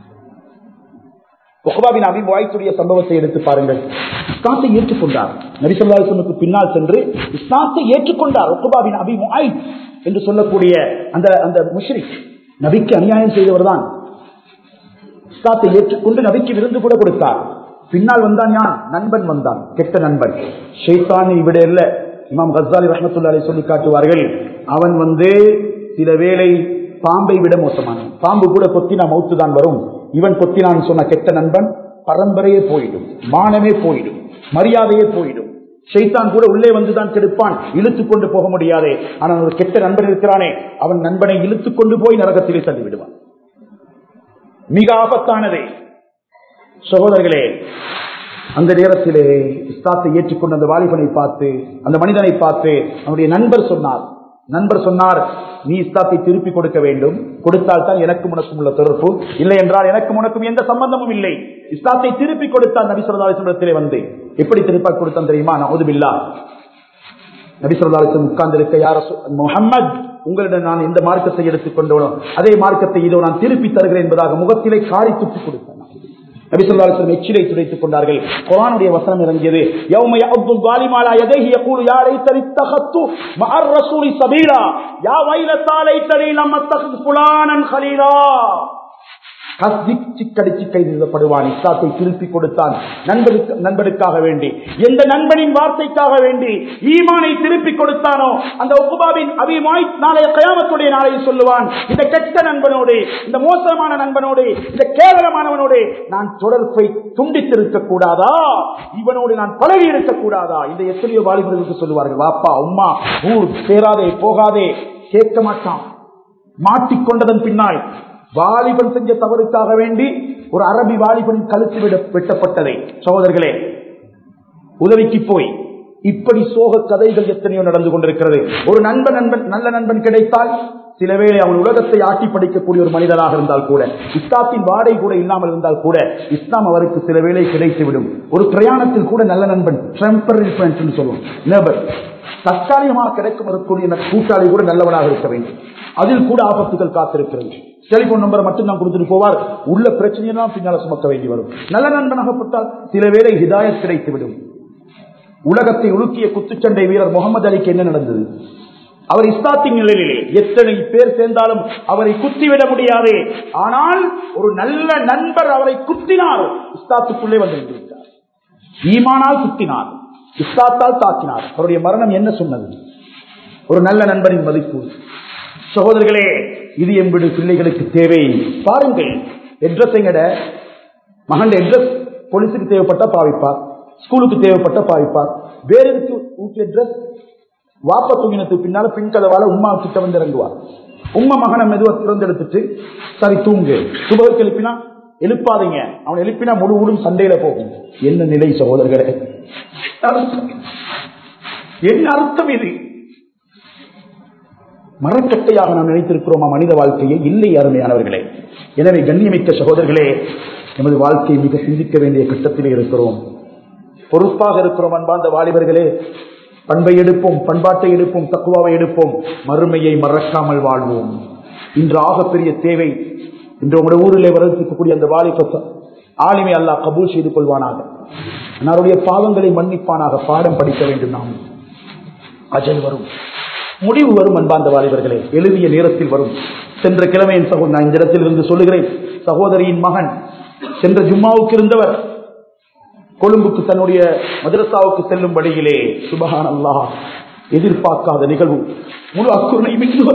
ஒஹபாபின் அபி வாய்த்துடைய சம்பவத்தை எடுத்து பாருங்கள் இஸ்லாத்தை ஏற்றுக்கொண்டார் நபிசல்லாசனுக்கு பின்னால் சென்று இஸ்லாத்தை ஏற்றுக்கொண்டார் ஒஹபாபின் அபி முஆய் என்று சொல்லக்கூடிய அந்த அந்த முஷ்ரிக் நபிக்கு அநியாயம் செய்தவர் தான் இஸ்லாத்தை ஏற்றுக்கொண்டு நபிக்கு விருந்து கூட கொடுத்தார் பின்னால் வந்தான் யான் நண்பன் வந்தான் கெட்ட நண்பன் ஷெய்தானை விட இல்ல இமாம் கசாலி ரஹமத்துல்லாலை சொல்லி காட்டுவார்கள் அவன் வந்து சில வேளை பாம்பை விட மோசமானவன் பாம்பு கூட கொத்தினா மௌத்து தான் வரும் இவன் கொத்தினான் சொன்ன கெட்ட நண்பன் பரம்பரையே போயிடும் மானமே போயிடும் மரியாதையே போயிடும் ஷைத்தான் கூட உள்ளே வந்துதான் கெடுப்பான் இழுத்து கொண்டு போக முடியாதே ஆனால் ஒரு கெட்ட நண்பன் இருக்கிறானே அவன் நண்பனை இழுத்து கொண்டு போய் நரகத்திலே தள்ளி விடுவான் மிக ஆபத்தானதே சகோதரர்களே அந்த நேரத்திலே இஸ்லாத்தை ஏற்றுக்கொண்ட அந்த வாலிபனை பார்த்து அந்த மனிதனை பார்த்து அவனுடைய நண்பர் சொன்னார் நண்பர் சொன்னார் நீ இஸ்லாத்தை திருப்பி கொடுக்க வேண்டும் கொடுத்தால் தான் எனக்கும் உனக்கும் உள்ள தொடர்பு இல்லை என்றால் எனக்கும் உனக்கும் எந்த சம்பந்தமும் இல்லை இஸ்லாத்தை திருப்பி கொடுத்தால் நபி சொல்லா வந்து எப்படி திருப்பி கொடுத்தான் தெரியுமா நவுதுபில்லா நபி சொல்லா உட்கார்ந்து இருக்க யார முகம்மது உங்களிடம் நான் எந்த மார்க்கத்தை எடுத்துக்கொண்டோனோ அதே மார்க்கத்தை இதோ நான் திருப்பி தருகிறேன் என்பதாக முகத்திலே காரி துப்பி கொடுத்தேன் நபி சொல்லாசன் எச்சிலை துடைத்துக் கொண்டார்கள் குரானுடைய வசனம் இறங்கியது யௌம அப்துல் வாலிமாலா எதைஹி யகூலு யா லைத்தனி தகத்து மஅர் ரசூலி சபீலா யா வைலத்தா லைத்தனி நம்ம தகத் ஃபுலானன் கலீலா சிக்கடிச்சு கைதுப்படுவான் இஸ்லாத்தை திருப்பி கொடுத்தான் நண்பனுக்கு நண்பனுக்காக வேண்டி எந்த நண்பனின் வார்த்தைக்காக வேண்டி ஈமானை திருப்பி கொடுத்தானோ அந்த உப்புபாவின் அபிமாய் நாளைய கயாமத்துடைய நாளையில் சொல்லுவான் இந்த கெட்ட நண்பனோடு இந்த மோசமான நண்பனோடு இந்த கேவலமானவனோடு நான் தொடர்பை துண்டித்திருக்க கூடாதா இவனோடு நான் பழகி இருக்க கூடாதா இந்த எத்தனையோ வாலிபர்களுக்கு சொல்லுவார்கள் வாப்பா உம்மா ஊர் சேராதே போகாதே கேட்க மாட்டான் மாட்டிக்கொண்டதன் பின்னால் வாலிபன் செஞ்ச தவறுக்காக வேண்டி ஒரு அரபி வாலிபனின் கழுத்து விட வெட்டப்பட்டதை சகோதரர்களே உதவிக்கு போய் இப்படி சோக கதைகள் எத்தனையோ நடந்து கொண்டிருக்கிறது ஒரு நண்பன் நண்பன் நல்ல நண்பன் கிடைத்தால் சில வேளை அவன் உலகத்தை ஆட்டி படிக்கக்கூடிய ஒரு மனிதனாக இருந்தால் கூட இஸ்லாத்தின் வாடை கூட இல்லாமல் இருந்தால் கூட இஸ்லாம் அவருக்கு சில வேளை கிடைத்துவிடும் ஒரு பிரயாணத்தில் கூட நல்ல நண்பன் டெம்பரரி ஃப்ரெண்ட்ஸ் சொல்லுவோம் நேபர் தற்காலிகமாக கிடைக்கும் வரக்கூடிய இந்த கூட்டாளி கூட நல்லவனாக இருக்க வேண்டும் அதில் கூட ஆபத்துகள் காத்திருக்கிறது டெலிபோன் நம்பரை மட்டும் தான் கொடுத்துட்டு போவார் உள்ள பிரச்சனையெல்லாம் பின்னால சுமக்க வேண்டி வரும் நல்ல நண்பனாகப்பட்டால் சில வேளை ஹிதாயத் கிடைத்துவிடும் உலகத்தை உலுக்கிய குத்துச்சண்டை வீரர் முகமது அலிக்கு என்ன நடந்தது அவர் இஸ்லாத்தின் நிலையிலே எத்தனை பேர் சேர்ந்தாலும் அவரை குத்திவிட முடியாது ஆனால் ஒரு நல்ல நண்பர் அவரை குத்தினார் இஸ்லாத்துக்குள்ளே வந்து ஈமானால் குத்தினார் இஸ்லாத்தால் தாக்கினார் அவருடைய மரணம் என்ன சொன்னது ஒரு நல்ல நண்பரின் மதிப்பு சகோதரர்களே இது என்பது பிள்ளைகளுக்கு தேவை பாருங்கள் எட்ரஸ் எங்கட மகன் எட்ரஸ் போலீஸுக்கு தேவைப்பட்ட பாவிப்பார் ஸ்கூலுக்கு தேவைப்பட்ட பாவிப்பார் வேற எதுக்கு ஊட்டி அட்ரஸ் வாப்ப தூங்கினத்துக்கு பின்னால பின் கதவால உமா கிட்ட வந்து இறங்குவார் உம்மா மகனை மெதுவா திறந்தெடுத்துட்டு சரி தூங்கு சுபகுக்கு எழுப்பினா எழுப்பாதீங்க அவன் எழுப்பினா முழு ஊடும் சண்டையில போகும் என்ன நிலை சகோதரர்களே அர்த்தம்? என்ன அர்த்தம் இது மரக்கட்டையாக நாம் நினைத்திருக்கிறோமா மனித வாழ்க்கையை இல்லை அருமையானவர்களே எனவே கண்ணியமிக்க சகோதரர்களே நமது வாழ்க்கையை மிக சிந்திக்க வேண்டிய கட்டத்திலே இருக்கிறோம் பொறுப்பாக இருக்கிறோம் அன்பார்ந்த வாலிபர்களே பண்பை எடுப்போம் பண்பாட்டை எடுப்போம் தக்குவாவை எடுப்போம் மறுமையை மறக்காமல் வாழ்வோம் இன்று ஆகப்பெரிய தேவை இன்று உங்களுடைய ஊரிலே வரக்கூடிய அந்த வாலிப ஆளுமை அல்லாஹ் கபூல் செய்து கொள்வானாக அவருடைய பாவங்களை மன்னிப்பானாக பாடம் படிக்க வேண்டும் நாம் அஜல் வரும் முடிவு வரும் அன்பார்ந்த வாலிபர்களே எழுதிய நேரத்தில் வரும் சென்ற கிழமை என் சகோதரன் நான் இந்த இடத்தில் இருந்து சொல்லுகிறேன் சகோதரியின் மகன் சென்ற ஜும்மாவுக்கு இருந்தவர் கொழும்புக்கு தன்னுடைய மதரசாவுக்கு செல்லும் வழியிலே சுபஹான் அல்லாஹ் எதிர்பார்க்காத நிகழ்வு முழு அக்குறை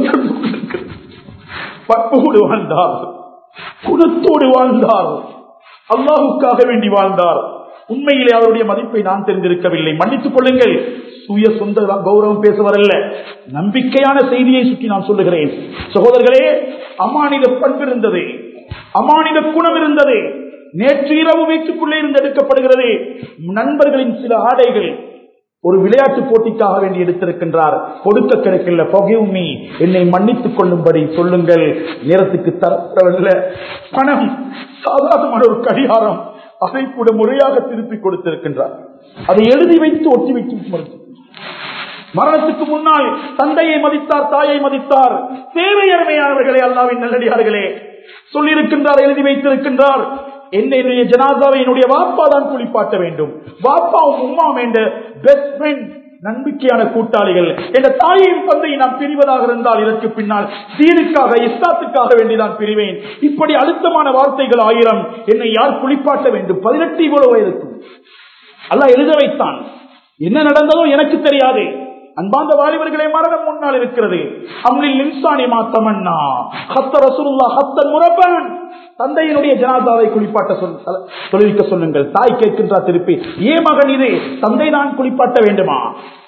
பற்போடு வாழ்ந்தார் குணத்தோடு வாழ்ந்தார் அல்லாஹுக்காக வேண்டி வாழ்ந்தார் உண்மையிலே அவருடைய மதிப்பை நான் தெரிந்திருக்கவில்லை மன்னித்துக் கொள்ளுங்கள் சுய சொந்த கௌரவம் பேச வரல நம்பிக்கையான செய்தியை சுற்றி நான் சொல்லுகிறேன் சகோதரர்களே அமானித பண்பு இருந்தது அமானித குணம் இருந்தது நேற்று இரவு வீட்டுக்குள்ளே இருந்து எடுக்கப்படுகிறது நண்பர்களின் சில ஆடைகள் ஒரு விளையாட்டு போட்டிக்காக வேண்டி எடுத்திருக்கின்றார் கொடுக்க கிடைக்கல பொகிவுமி என்னை மன்னித்துக் கொள்ளும்படி சொல்லுங்கள் நேரத்துக்கு தரப்படவில்ல பணம் சாதாரணமான ஒரு கடிகாரம் அதை கூட முறையாக திருப்பி கொடுத்திருக்கின்றார் அதை எழுதி வைத்து ஒட்டி வைத்து மறுத்து மரணத்துக்கு முன்னால் தந்தையை மதித்தார் தாயை மதித்தார் தேவை அருமையானவர்களே அல்லாவின் நல்லடியார்களே சொல்லியிருக்கின்றார் எழுதி வைத்திருக்கின்றார் என்னுடைய ஜனாதாவை என்னுடைய வாப்பா தான் குளிப்பாட்ட வேண்டும் வாப்பாவும் உம்மா வேண்ட பெஸ்ட் ஃப்ரெண்ட் நம்பிக்கையான கூட்டாளிகள் என்ற தாயையும் தந்தையை நான் பிரிவதாக இருந்தால் இதற்கு பின்னால் தீனுக்காக இஸ்லாத்துக்காக வேண்டிதான் பிரிவேன் இப்படி அழுத்தமான வார்த்தைகள் ஆயிரம் என்னை யார் குளிப்பாட்ட வேண்டும் பதினெட்டு இவ்வளவு வயதுக்கும் அல்ல எழுத வைத்தான் என்ன நடந்ததோ எனக்கு தெரியாது அன்பாந்த வாலிபர்களே மரணம் முன்னால் இருக்கிறது அம்லில் இன்சானி மாத்தமன்னா ஹத்த ரசூலுல்லா ஹத்தன் முரப்பன் தந்தையினுடைய ஜனாதாவை குளிப்பாட்ட சொல் தொழிலுக்க சொல்லுங்கள் தாய் கேட்கின்றார் திருப்பி ஏ மகன் இது தந்தை தான் குளிப்பாட்ட வேண்டுமா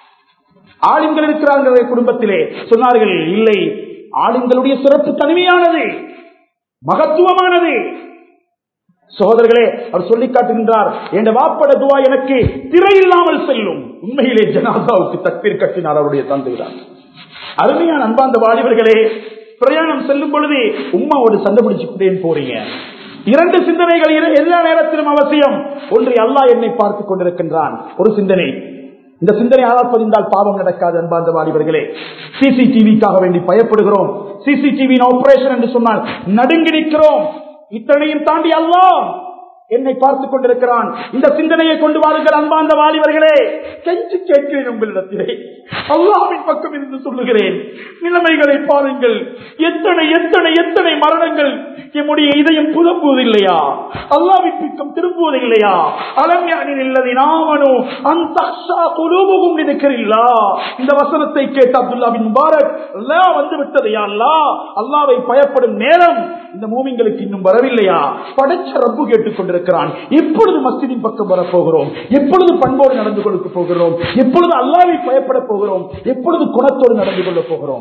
ஆளுங்கள் இருக்கிறார்கள் குடும்பத்திலே சொன்னார்கள் இல்லை ஆளுங்களுடைய சிறப்பு தனிமையானது மகத்துவமானது சகோதரர்களே அவர் சொல்லி காட்டுகின்றார் என் வாப்பட துவா எனக்கு திரை இல்லாமல் செல்லும் உண்மையிலே ஜனாதாவுக்கு தக்பீர் கட்டினார் அவருடைய தந்தைதான் அருமையான அன்பாந்த வாலிபர்களே பிரயாணம் செல்லும் பொழுது உம்மாவோடு சண்டை பிடிச்சுக்கிட்டேன் போறீங்க இரண்டு சிந்தனைகள் எல்லா நேரத்திலும் அவசியம் ஒன்றை அல்லாஹ் என்னை பார்த்துக் கொண்டிருக்கின்றான் ஒரு சிந்தனை இந்த சிந்தனை ஆளால் பதிந்தால் பாவம் நடக்காது அன்பார்ந்த வாலிபர்களே சிசிடிவிக்காக வேண்டி பயப்படுகிறோம் சிசிடிவியின் ஆபரேஷன் என்று சொன்னால் நடுங்கி நிற்கிறோம் இத்தனையும் தாண்டி அல்லாஹ் என்னை பார்த்துக் கொண்டிருக்கிறான் இந்த சிந்தனையை கொண்டு வாருங்கள் அன்பார்ந்த வாலிபர்களே கெஞ்சு கேட்கிறேன் உங்களிடத்திலே அல்லாவின் பக்கம் இருந்து சொல்லுகிறேன் நிலைமைகளை பாருங்கள் எத்தனை எத்தனை எத்தனை மரணங்கள் எம்முடைய இதயம் புதப்புவதில்லையா அல்லாவின் பக்கம் திரும்புவதில்லையா அலம்யானின் இல்லதை நாமனோ அந்த குலூபகும் இருக்கிறில்லா இந்த வசனத்தை கேட்ட அப்துல்லாவின் முபாரக் அல்லா வந்து விட்டதையா அல்லா அல்லாவை பயப்படும் நேரம் இந்த மூமிங்களுக்கு இன்னும் வரவில்லையா படைச்ச ரப்பு கேட்டுக் கொண்டிருக்கிறான் எப்பொழுது மஸ்ஜிதின் பக்கம் வரப்போகிறோம் எப்பொழுது பண்போடு நடந்து கொள்ள போகிறோம் எப்பொழுது அல்லாவை பயப்பட போகிறோம் எப்பொழுது குணத்தோடு நடந்து கொள்ள போகிறோம்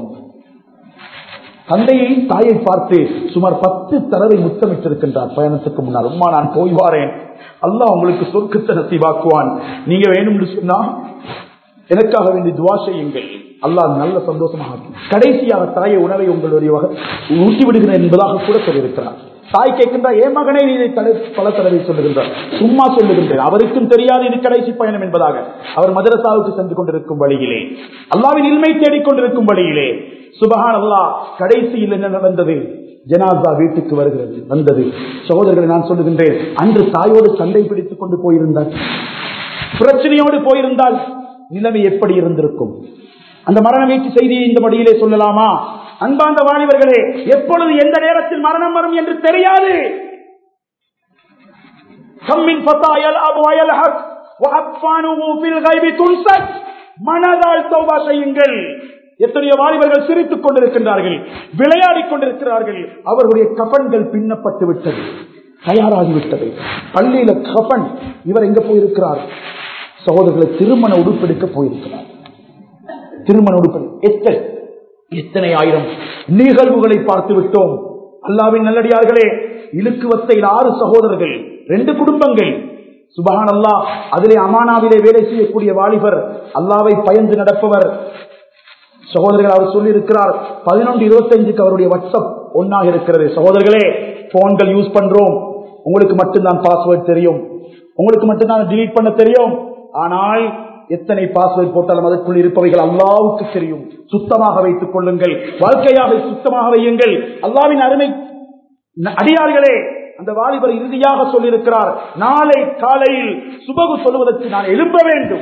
தந்தையை தாயை பார்த்து சுமார் பத்து தடவை முத்தமிட்டிருக்கின்றார் பயணத்துக்கு முன்னால் உமா நான் போய் வாரேன் அல்லாஹ் உங்களுக்கு சொர்க்கத்தை நசிவாக்குவான் நீங்க வேணும்னு சொன்னா எனக்காக வேண்டி துவா செய்யுங்கள் அல்லாஹ் நல்ல சந்தோஷமாக ஆக்கும். கடைசியாக தாயை உணவை உங்களுடைய வகை ஊட்டி விடுகிறேன் என்பதாக கூட சொல்லியிருக்கிறார் தாய் கேட்கின்றார் ஏன் மகனே நீ இதை தலை பல தடவை சொல்லுகின்றார் சும்மா சொல்லுகின்றேன் அவருக்கும் தெரியாது இது கடைசி பயணம் என்பதாக அவர் மதரசாவுக்கு சென்று கொண்டிருக்கும் வழியிலே அல்லாவின் இல்மை தேடிக் கொண்டிருக்கும் வழியிலே சுபஹான் அல்லாஹ் கடைசியில் என்ன நடந்தது ஜனாசா வீட்டுக்கு வருகிறது வந்தது சகோதரர்களை நான் சொல்லுகின்றேன் அன்று தாயோடு சண்டை பிடித்துக் கொண்டு போயிருந்தார் பிரச்சனையோடு போயிருந்தால் நிலைமை எப்படி இருந்திருக்கும் அந்த மரண வீட்டு செய்தியை இந்த மடியிலே சொல்லலாமா அன்பாந்த வாலிபர்களே எப்பொழுது எந்த நேரத்தில் மரணம் வரும் என்று தெரியாது கம்மின் பத்தாயல் அபு அயல் ஹக் வஅஃபானுஹு ஃபில் கைபி துன்சத் மனதால் தௌபா செய்யுங்கள் எத்தனையோ வாலிபர்கள் சிரித்துக் கொண்டிருக்கின்றார்கள் விளையாடிக் கொண்டிருக்கிறார்கள் அவர்களுடைய கபன்கள் பின்னப்பட்டு விட்டது தயாராகிவிட்டது பள்ளியில கபன் இவர் எங்க போயிருக்கிறார் சகோதரர்களை திருமண உடுப்பெடுக்க போயிருக்கிறார் திருமண உடுப்பெடு எத்தனை எத்தனை ஆயிரம் நிகழ்வுகளை பார்த்து விட்டோம் அல்லாவின் நல்லடியார்களே இழுக்குவத்தையில் ஆறு சகோதரர்கள் ரெண்டு குடும்பங்கள் சுபஹான் அல்லா அதிலே அமானாவிலே வேலை செய்யக்கூடிய வாலிபர் அல்லாவை பயந்து நடப்பவர் சகோதரர்கள் அவர் சொல்லி இருக்கிறார் பதினொன்று இருபத்தஞ்சுக்கு அவருடைய வாட்ஸ்அப் ஒன்னாக இருக்கிறது சகோதரர்களே போன்கள் யூஸ் பண்றோம் உங்களுக்கு மட்டும்தான் பாஸ்வேர்ட் தெரியும் உங்களுக்கு மட்டும்தான் டிலீட் பண்ண தெரியும் ஆனால் எத்தனை பாஸ்வேர்ட் போட்டாலும் அதற்குள் இருப்பவைகள் அல்லாவுக்கு தெரியும் சுத்தமாக வைத்துக் கொள்ளுங்கள் வாழ்க்கையாக சுத்தமாக வையுங்கள் அல்லாவின் அருமை அடியார்களே அந்த வாலிபர் இறுதியாக சொல்லியிருக்கிறார் நாளை காலையில் சுபகு சொல்வதற்கு நான் எழும்ப வேண்டும்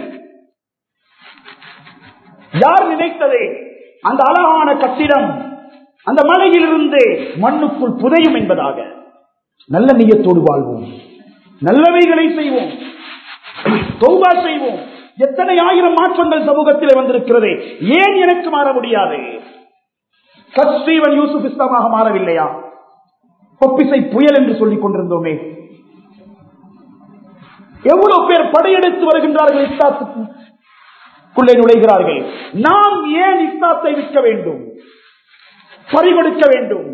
யார் நினைத்ததே அந்த அழகான கட்டிடம் அந்த மலையிலிருந்து மண்ணுக்குள் புதையும் என்பதாக நல்ல நீயத்தோடு வாழ்வோம் நல்லவைகளை செய்வோம் தௌபா செய்வோம் எத்தனை ஆயிரம் மாற்றங்கள் சமூகத்தில் வந்திருக்கிறது ஏன் எனக்கு மாற முடியாது கஸ்ரீவன் யூசுப் இஸ்லாமாக மாறவில்லையா பொப்பிசை புயல் என்று சொல்லிக் கொண்டிருந்தோமே எவ்வளவு பேர் படையெடுத்து வருகின்றார்கள் இஸ்லாத்துக்குள்ளே நுழைகிறார்கள் நாம் ஏன் இஸ்லாத்தை விற்க வேண்டும் பறிகொடுக்க வேண்டும்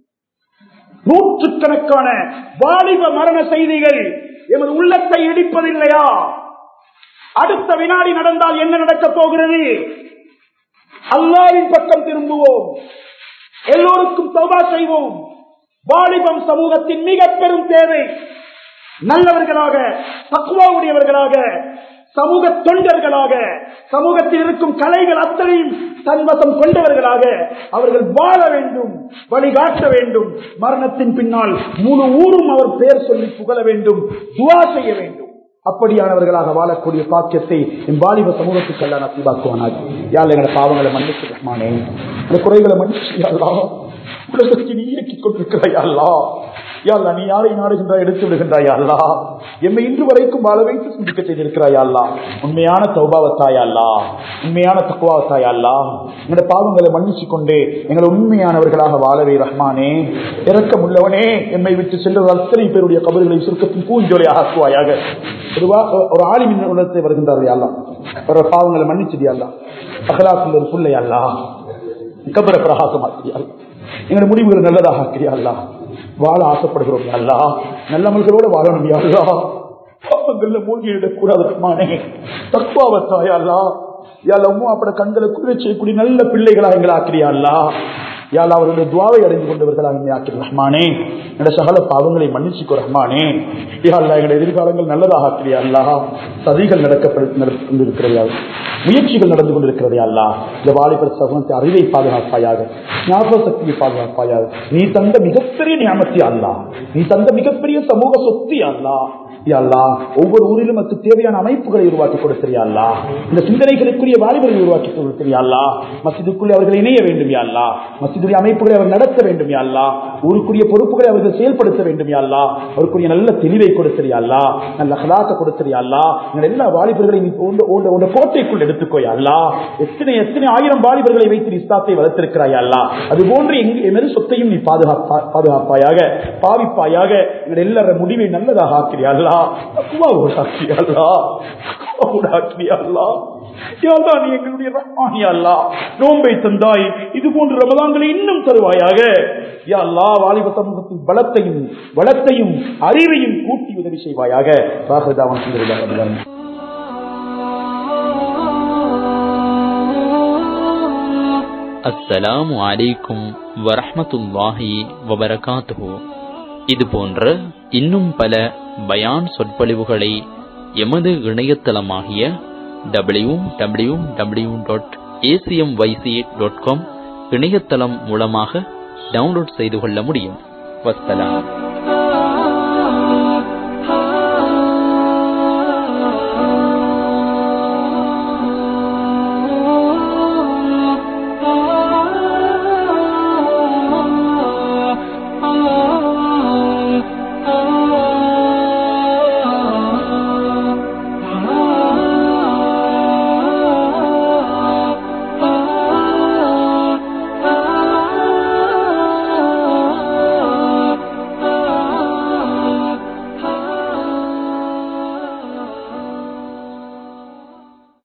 நூற்றுக்கணக்கான வாலிப மரண செய்திகள் எமது உள்ளத்தை இடிப்பதில்லையா அடுத்த வினாடி நடந்தால் என்ன நடக்கப் போகிறது அல்லாவின் பக்கம் திரும்புவோம் எல்லோருக்கும் தௌபா செய்வோம் வாலிபம் சமூகத்தின் மிக பெரும் தேவை நல்லவர்களாக தக்குவாவுடையவர்களாக சமூக தொண்டர்களாக சமூகத்தில் இருக்கும் கலைகள் அத்தனையும் தன்வசம் கொண்டவர்களாக அவர்கள் வாழ வேண்டும் வழிகாட்ட வேண்டும் மரணத்தின் பின்னால் முழு ஊரும் அவர் பெயர் சொல்லி புகழ வேண்டும் துவா செய்ய வேண்டும் அப்படியானவர்களாக வாழக்கூடிய பாக்கியத்தை என் வாலிப சமூகத்துக்கு எல்லாம் நசிவாக்குவானாக யார் எங்களை பாவங்களை மன்னிச்சு ரஹ்மானே இந்த குறைகளை மன்னிச்சு உலகத்தை நீ இயக்கிக் கொண்டிருக்கிறாய் அல்லா யாழ்லா நீ யாரை நாடுகின்றாய் எடுத்து விடுகின்றாய் அல்லா எம்மை இன்று வரைக்கும் வாழ வைத்து சிந்திக்க செய்திருக்கிறாய் அல்லா உண்மையான தௌபாவத்தாய் அல்லா உண்மையான தக்குவாவத்தாய் அல்லா எங்களுடைய பாவங்களை மன்னிச்சு கொண்டு எங்களை உண்மையானவர்களாக வாழவே ரஹ்மானே இறக்கம் உள்ளவனே எம்மை விட்டு சென்ற அத்தனை பேருடைய கபர்களை சுருக்கத்தின் பூஞ்சோலை ஆக்குவாயாக ஒரு ஆளிமின் உலகத்தை வருகின்றார்கள் அல்லா ஒரு பாவங்களை மன்னிச்சது அல்லா அகலாக்குள்ள ஒரு பிள்ளை அல்லா கபர பிரகாசமாக்கியா எங்களுடைய முடிவுகள் நல்லதாக ஆக்கிறியா அல்லா வாழ ஆசைப்படுகிறோம் அல்லா நல்லவர்களோட வாழணும் அல்லா பாவங்கள்ல மூழ்கிடக் கூடாது ரஹ்மானே தக்குவாவத்தாயா அல்லா யாழமும் அப்பட கண்களை குளிர செய்யக்கூடிய நல்ல பிள்ளைகளா எங்களை ஆக்கிறியா அல்லா யாழ் அவர்களுடைய துவாவை அடைந்து கொண்டவர்களாக ஆக்கி ரஹ்மானே என்னோட சகல பாவங்களை மன்னிச்சுக்கோ ரஹ்மானே யாழ்லா எங்களுடைய எதிர்காலங்கள் நல்லதாக ஆக்கிறியா அல்லா சதிகள் நடக்கப்பட்டிருக்கிறதா முயற்சிகள் நடந்து கொண்டிருக்கிறதே அல்லா இந்த வாலிபர் சமூகத்தை அறிவை பாதுகாப்பாயாக ஞாபக சக்தியை பாதுகாப்பாயாக நீ தந்த மிகப்பெரிய ஞாபகத்தி அல்லா நீ தந்த மிகப்பெரிய சமூக சொத்தி அல்லா அல்லா ஒவ்வொரு ஊரிலும் அதுக்கு தேவையான அமைப்புகளை உருவாக்கி கொடுத்திரியா இந்த சிந்தனைகளுக்குரிய வாலிபர்களை உருவாக்கி கொடுத்திரியா மசிதுக்குள்ளே அவர்கள் இணைய வேண்டும் யாழ்லா மசிதுடைய அமைப்புகளை அவர் நடத்த வேண்டும் யாழ்லா ஊருக்குரிய பொறுப்புகளை அவர்கள் செயல்படுத்த வேண்டும் யாழ்லா அவருக்குரிய நல்ல தெளிவை கொடுத்திரியா நல்ல கலாக்க கொடுத்திரியா எங்கள் எல்லா வாலிபர்களையும் கோட்டைக்குள் எடுத்துக்கோயா அல்லா எத்தனை எத்தனை ஆயிரம் வாலிபர்களை வைத்து இஸ்லாத்தை வளர்த்திருக்கிறாய் அல்லா அது போன்று எமது சொத்தையும் நீ பாதுகாப்பா பாதுகாப்பாயாக பாவிப்பாயாக எங்கள் எல்லார முடிவை நல்லதாக ஆக்கிறியா அல்லா நோம்பை தந்தாய் இது போன்ற ரமதான்களை இன்னும் தருவாயாக யாழ்லா வாலிப சமூகத்தின் பலத்தையும் வளத்தையும் அறிவையும் கூட்டி உதவி செய்வாயாக ராகதாவன் அஸ்ஸலாமு அலைக்கும் வரஹ்மத்துல்லாஹி வபரகாத்துஹு இது போன்ற இன்னும் பல பயான் சொற்பொழிவுகளை எமது இணையதளமாகிய W W W dot ACM YC dot com இணையதளம் மூலமாக டவுன்லோட் செய்து கொள்ள முடியும் வஸ்ஸலாம்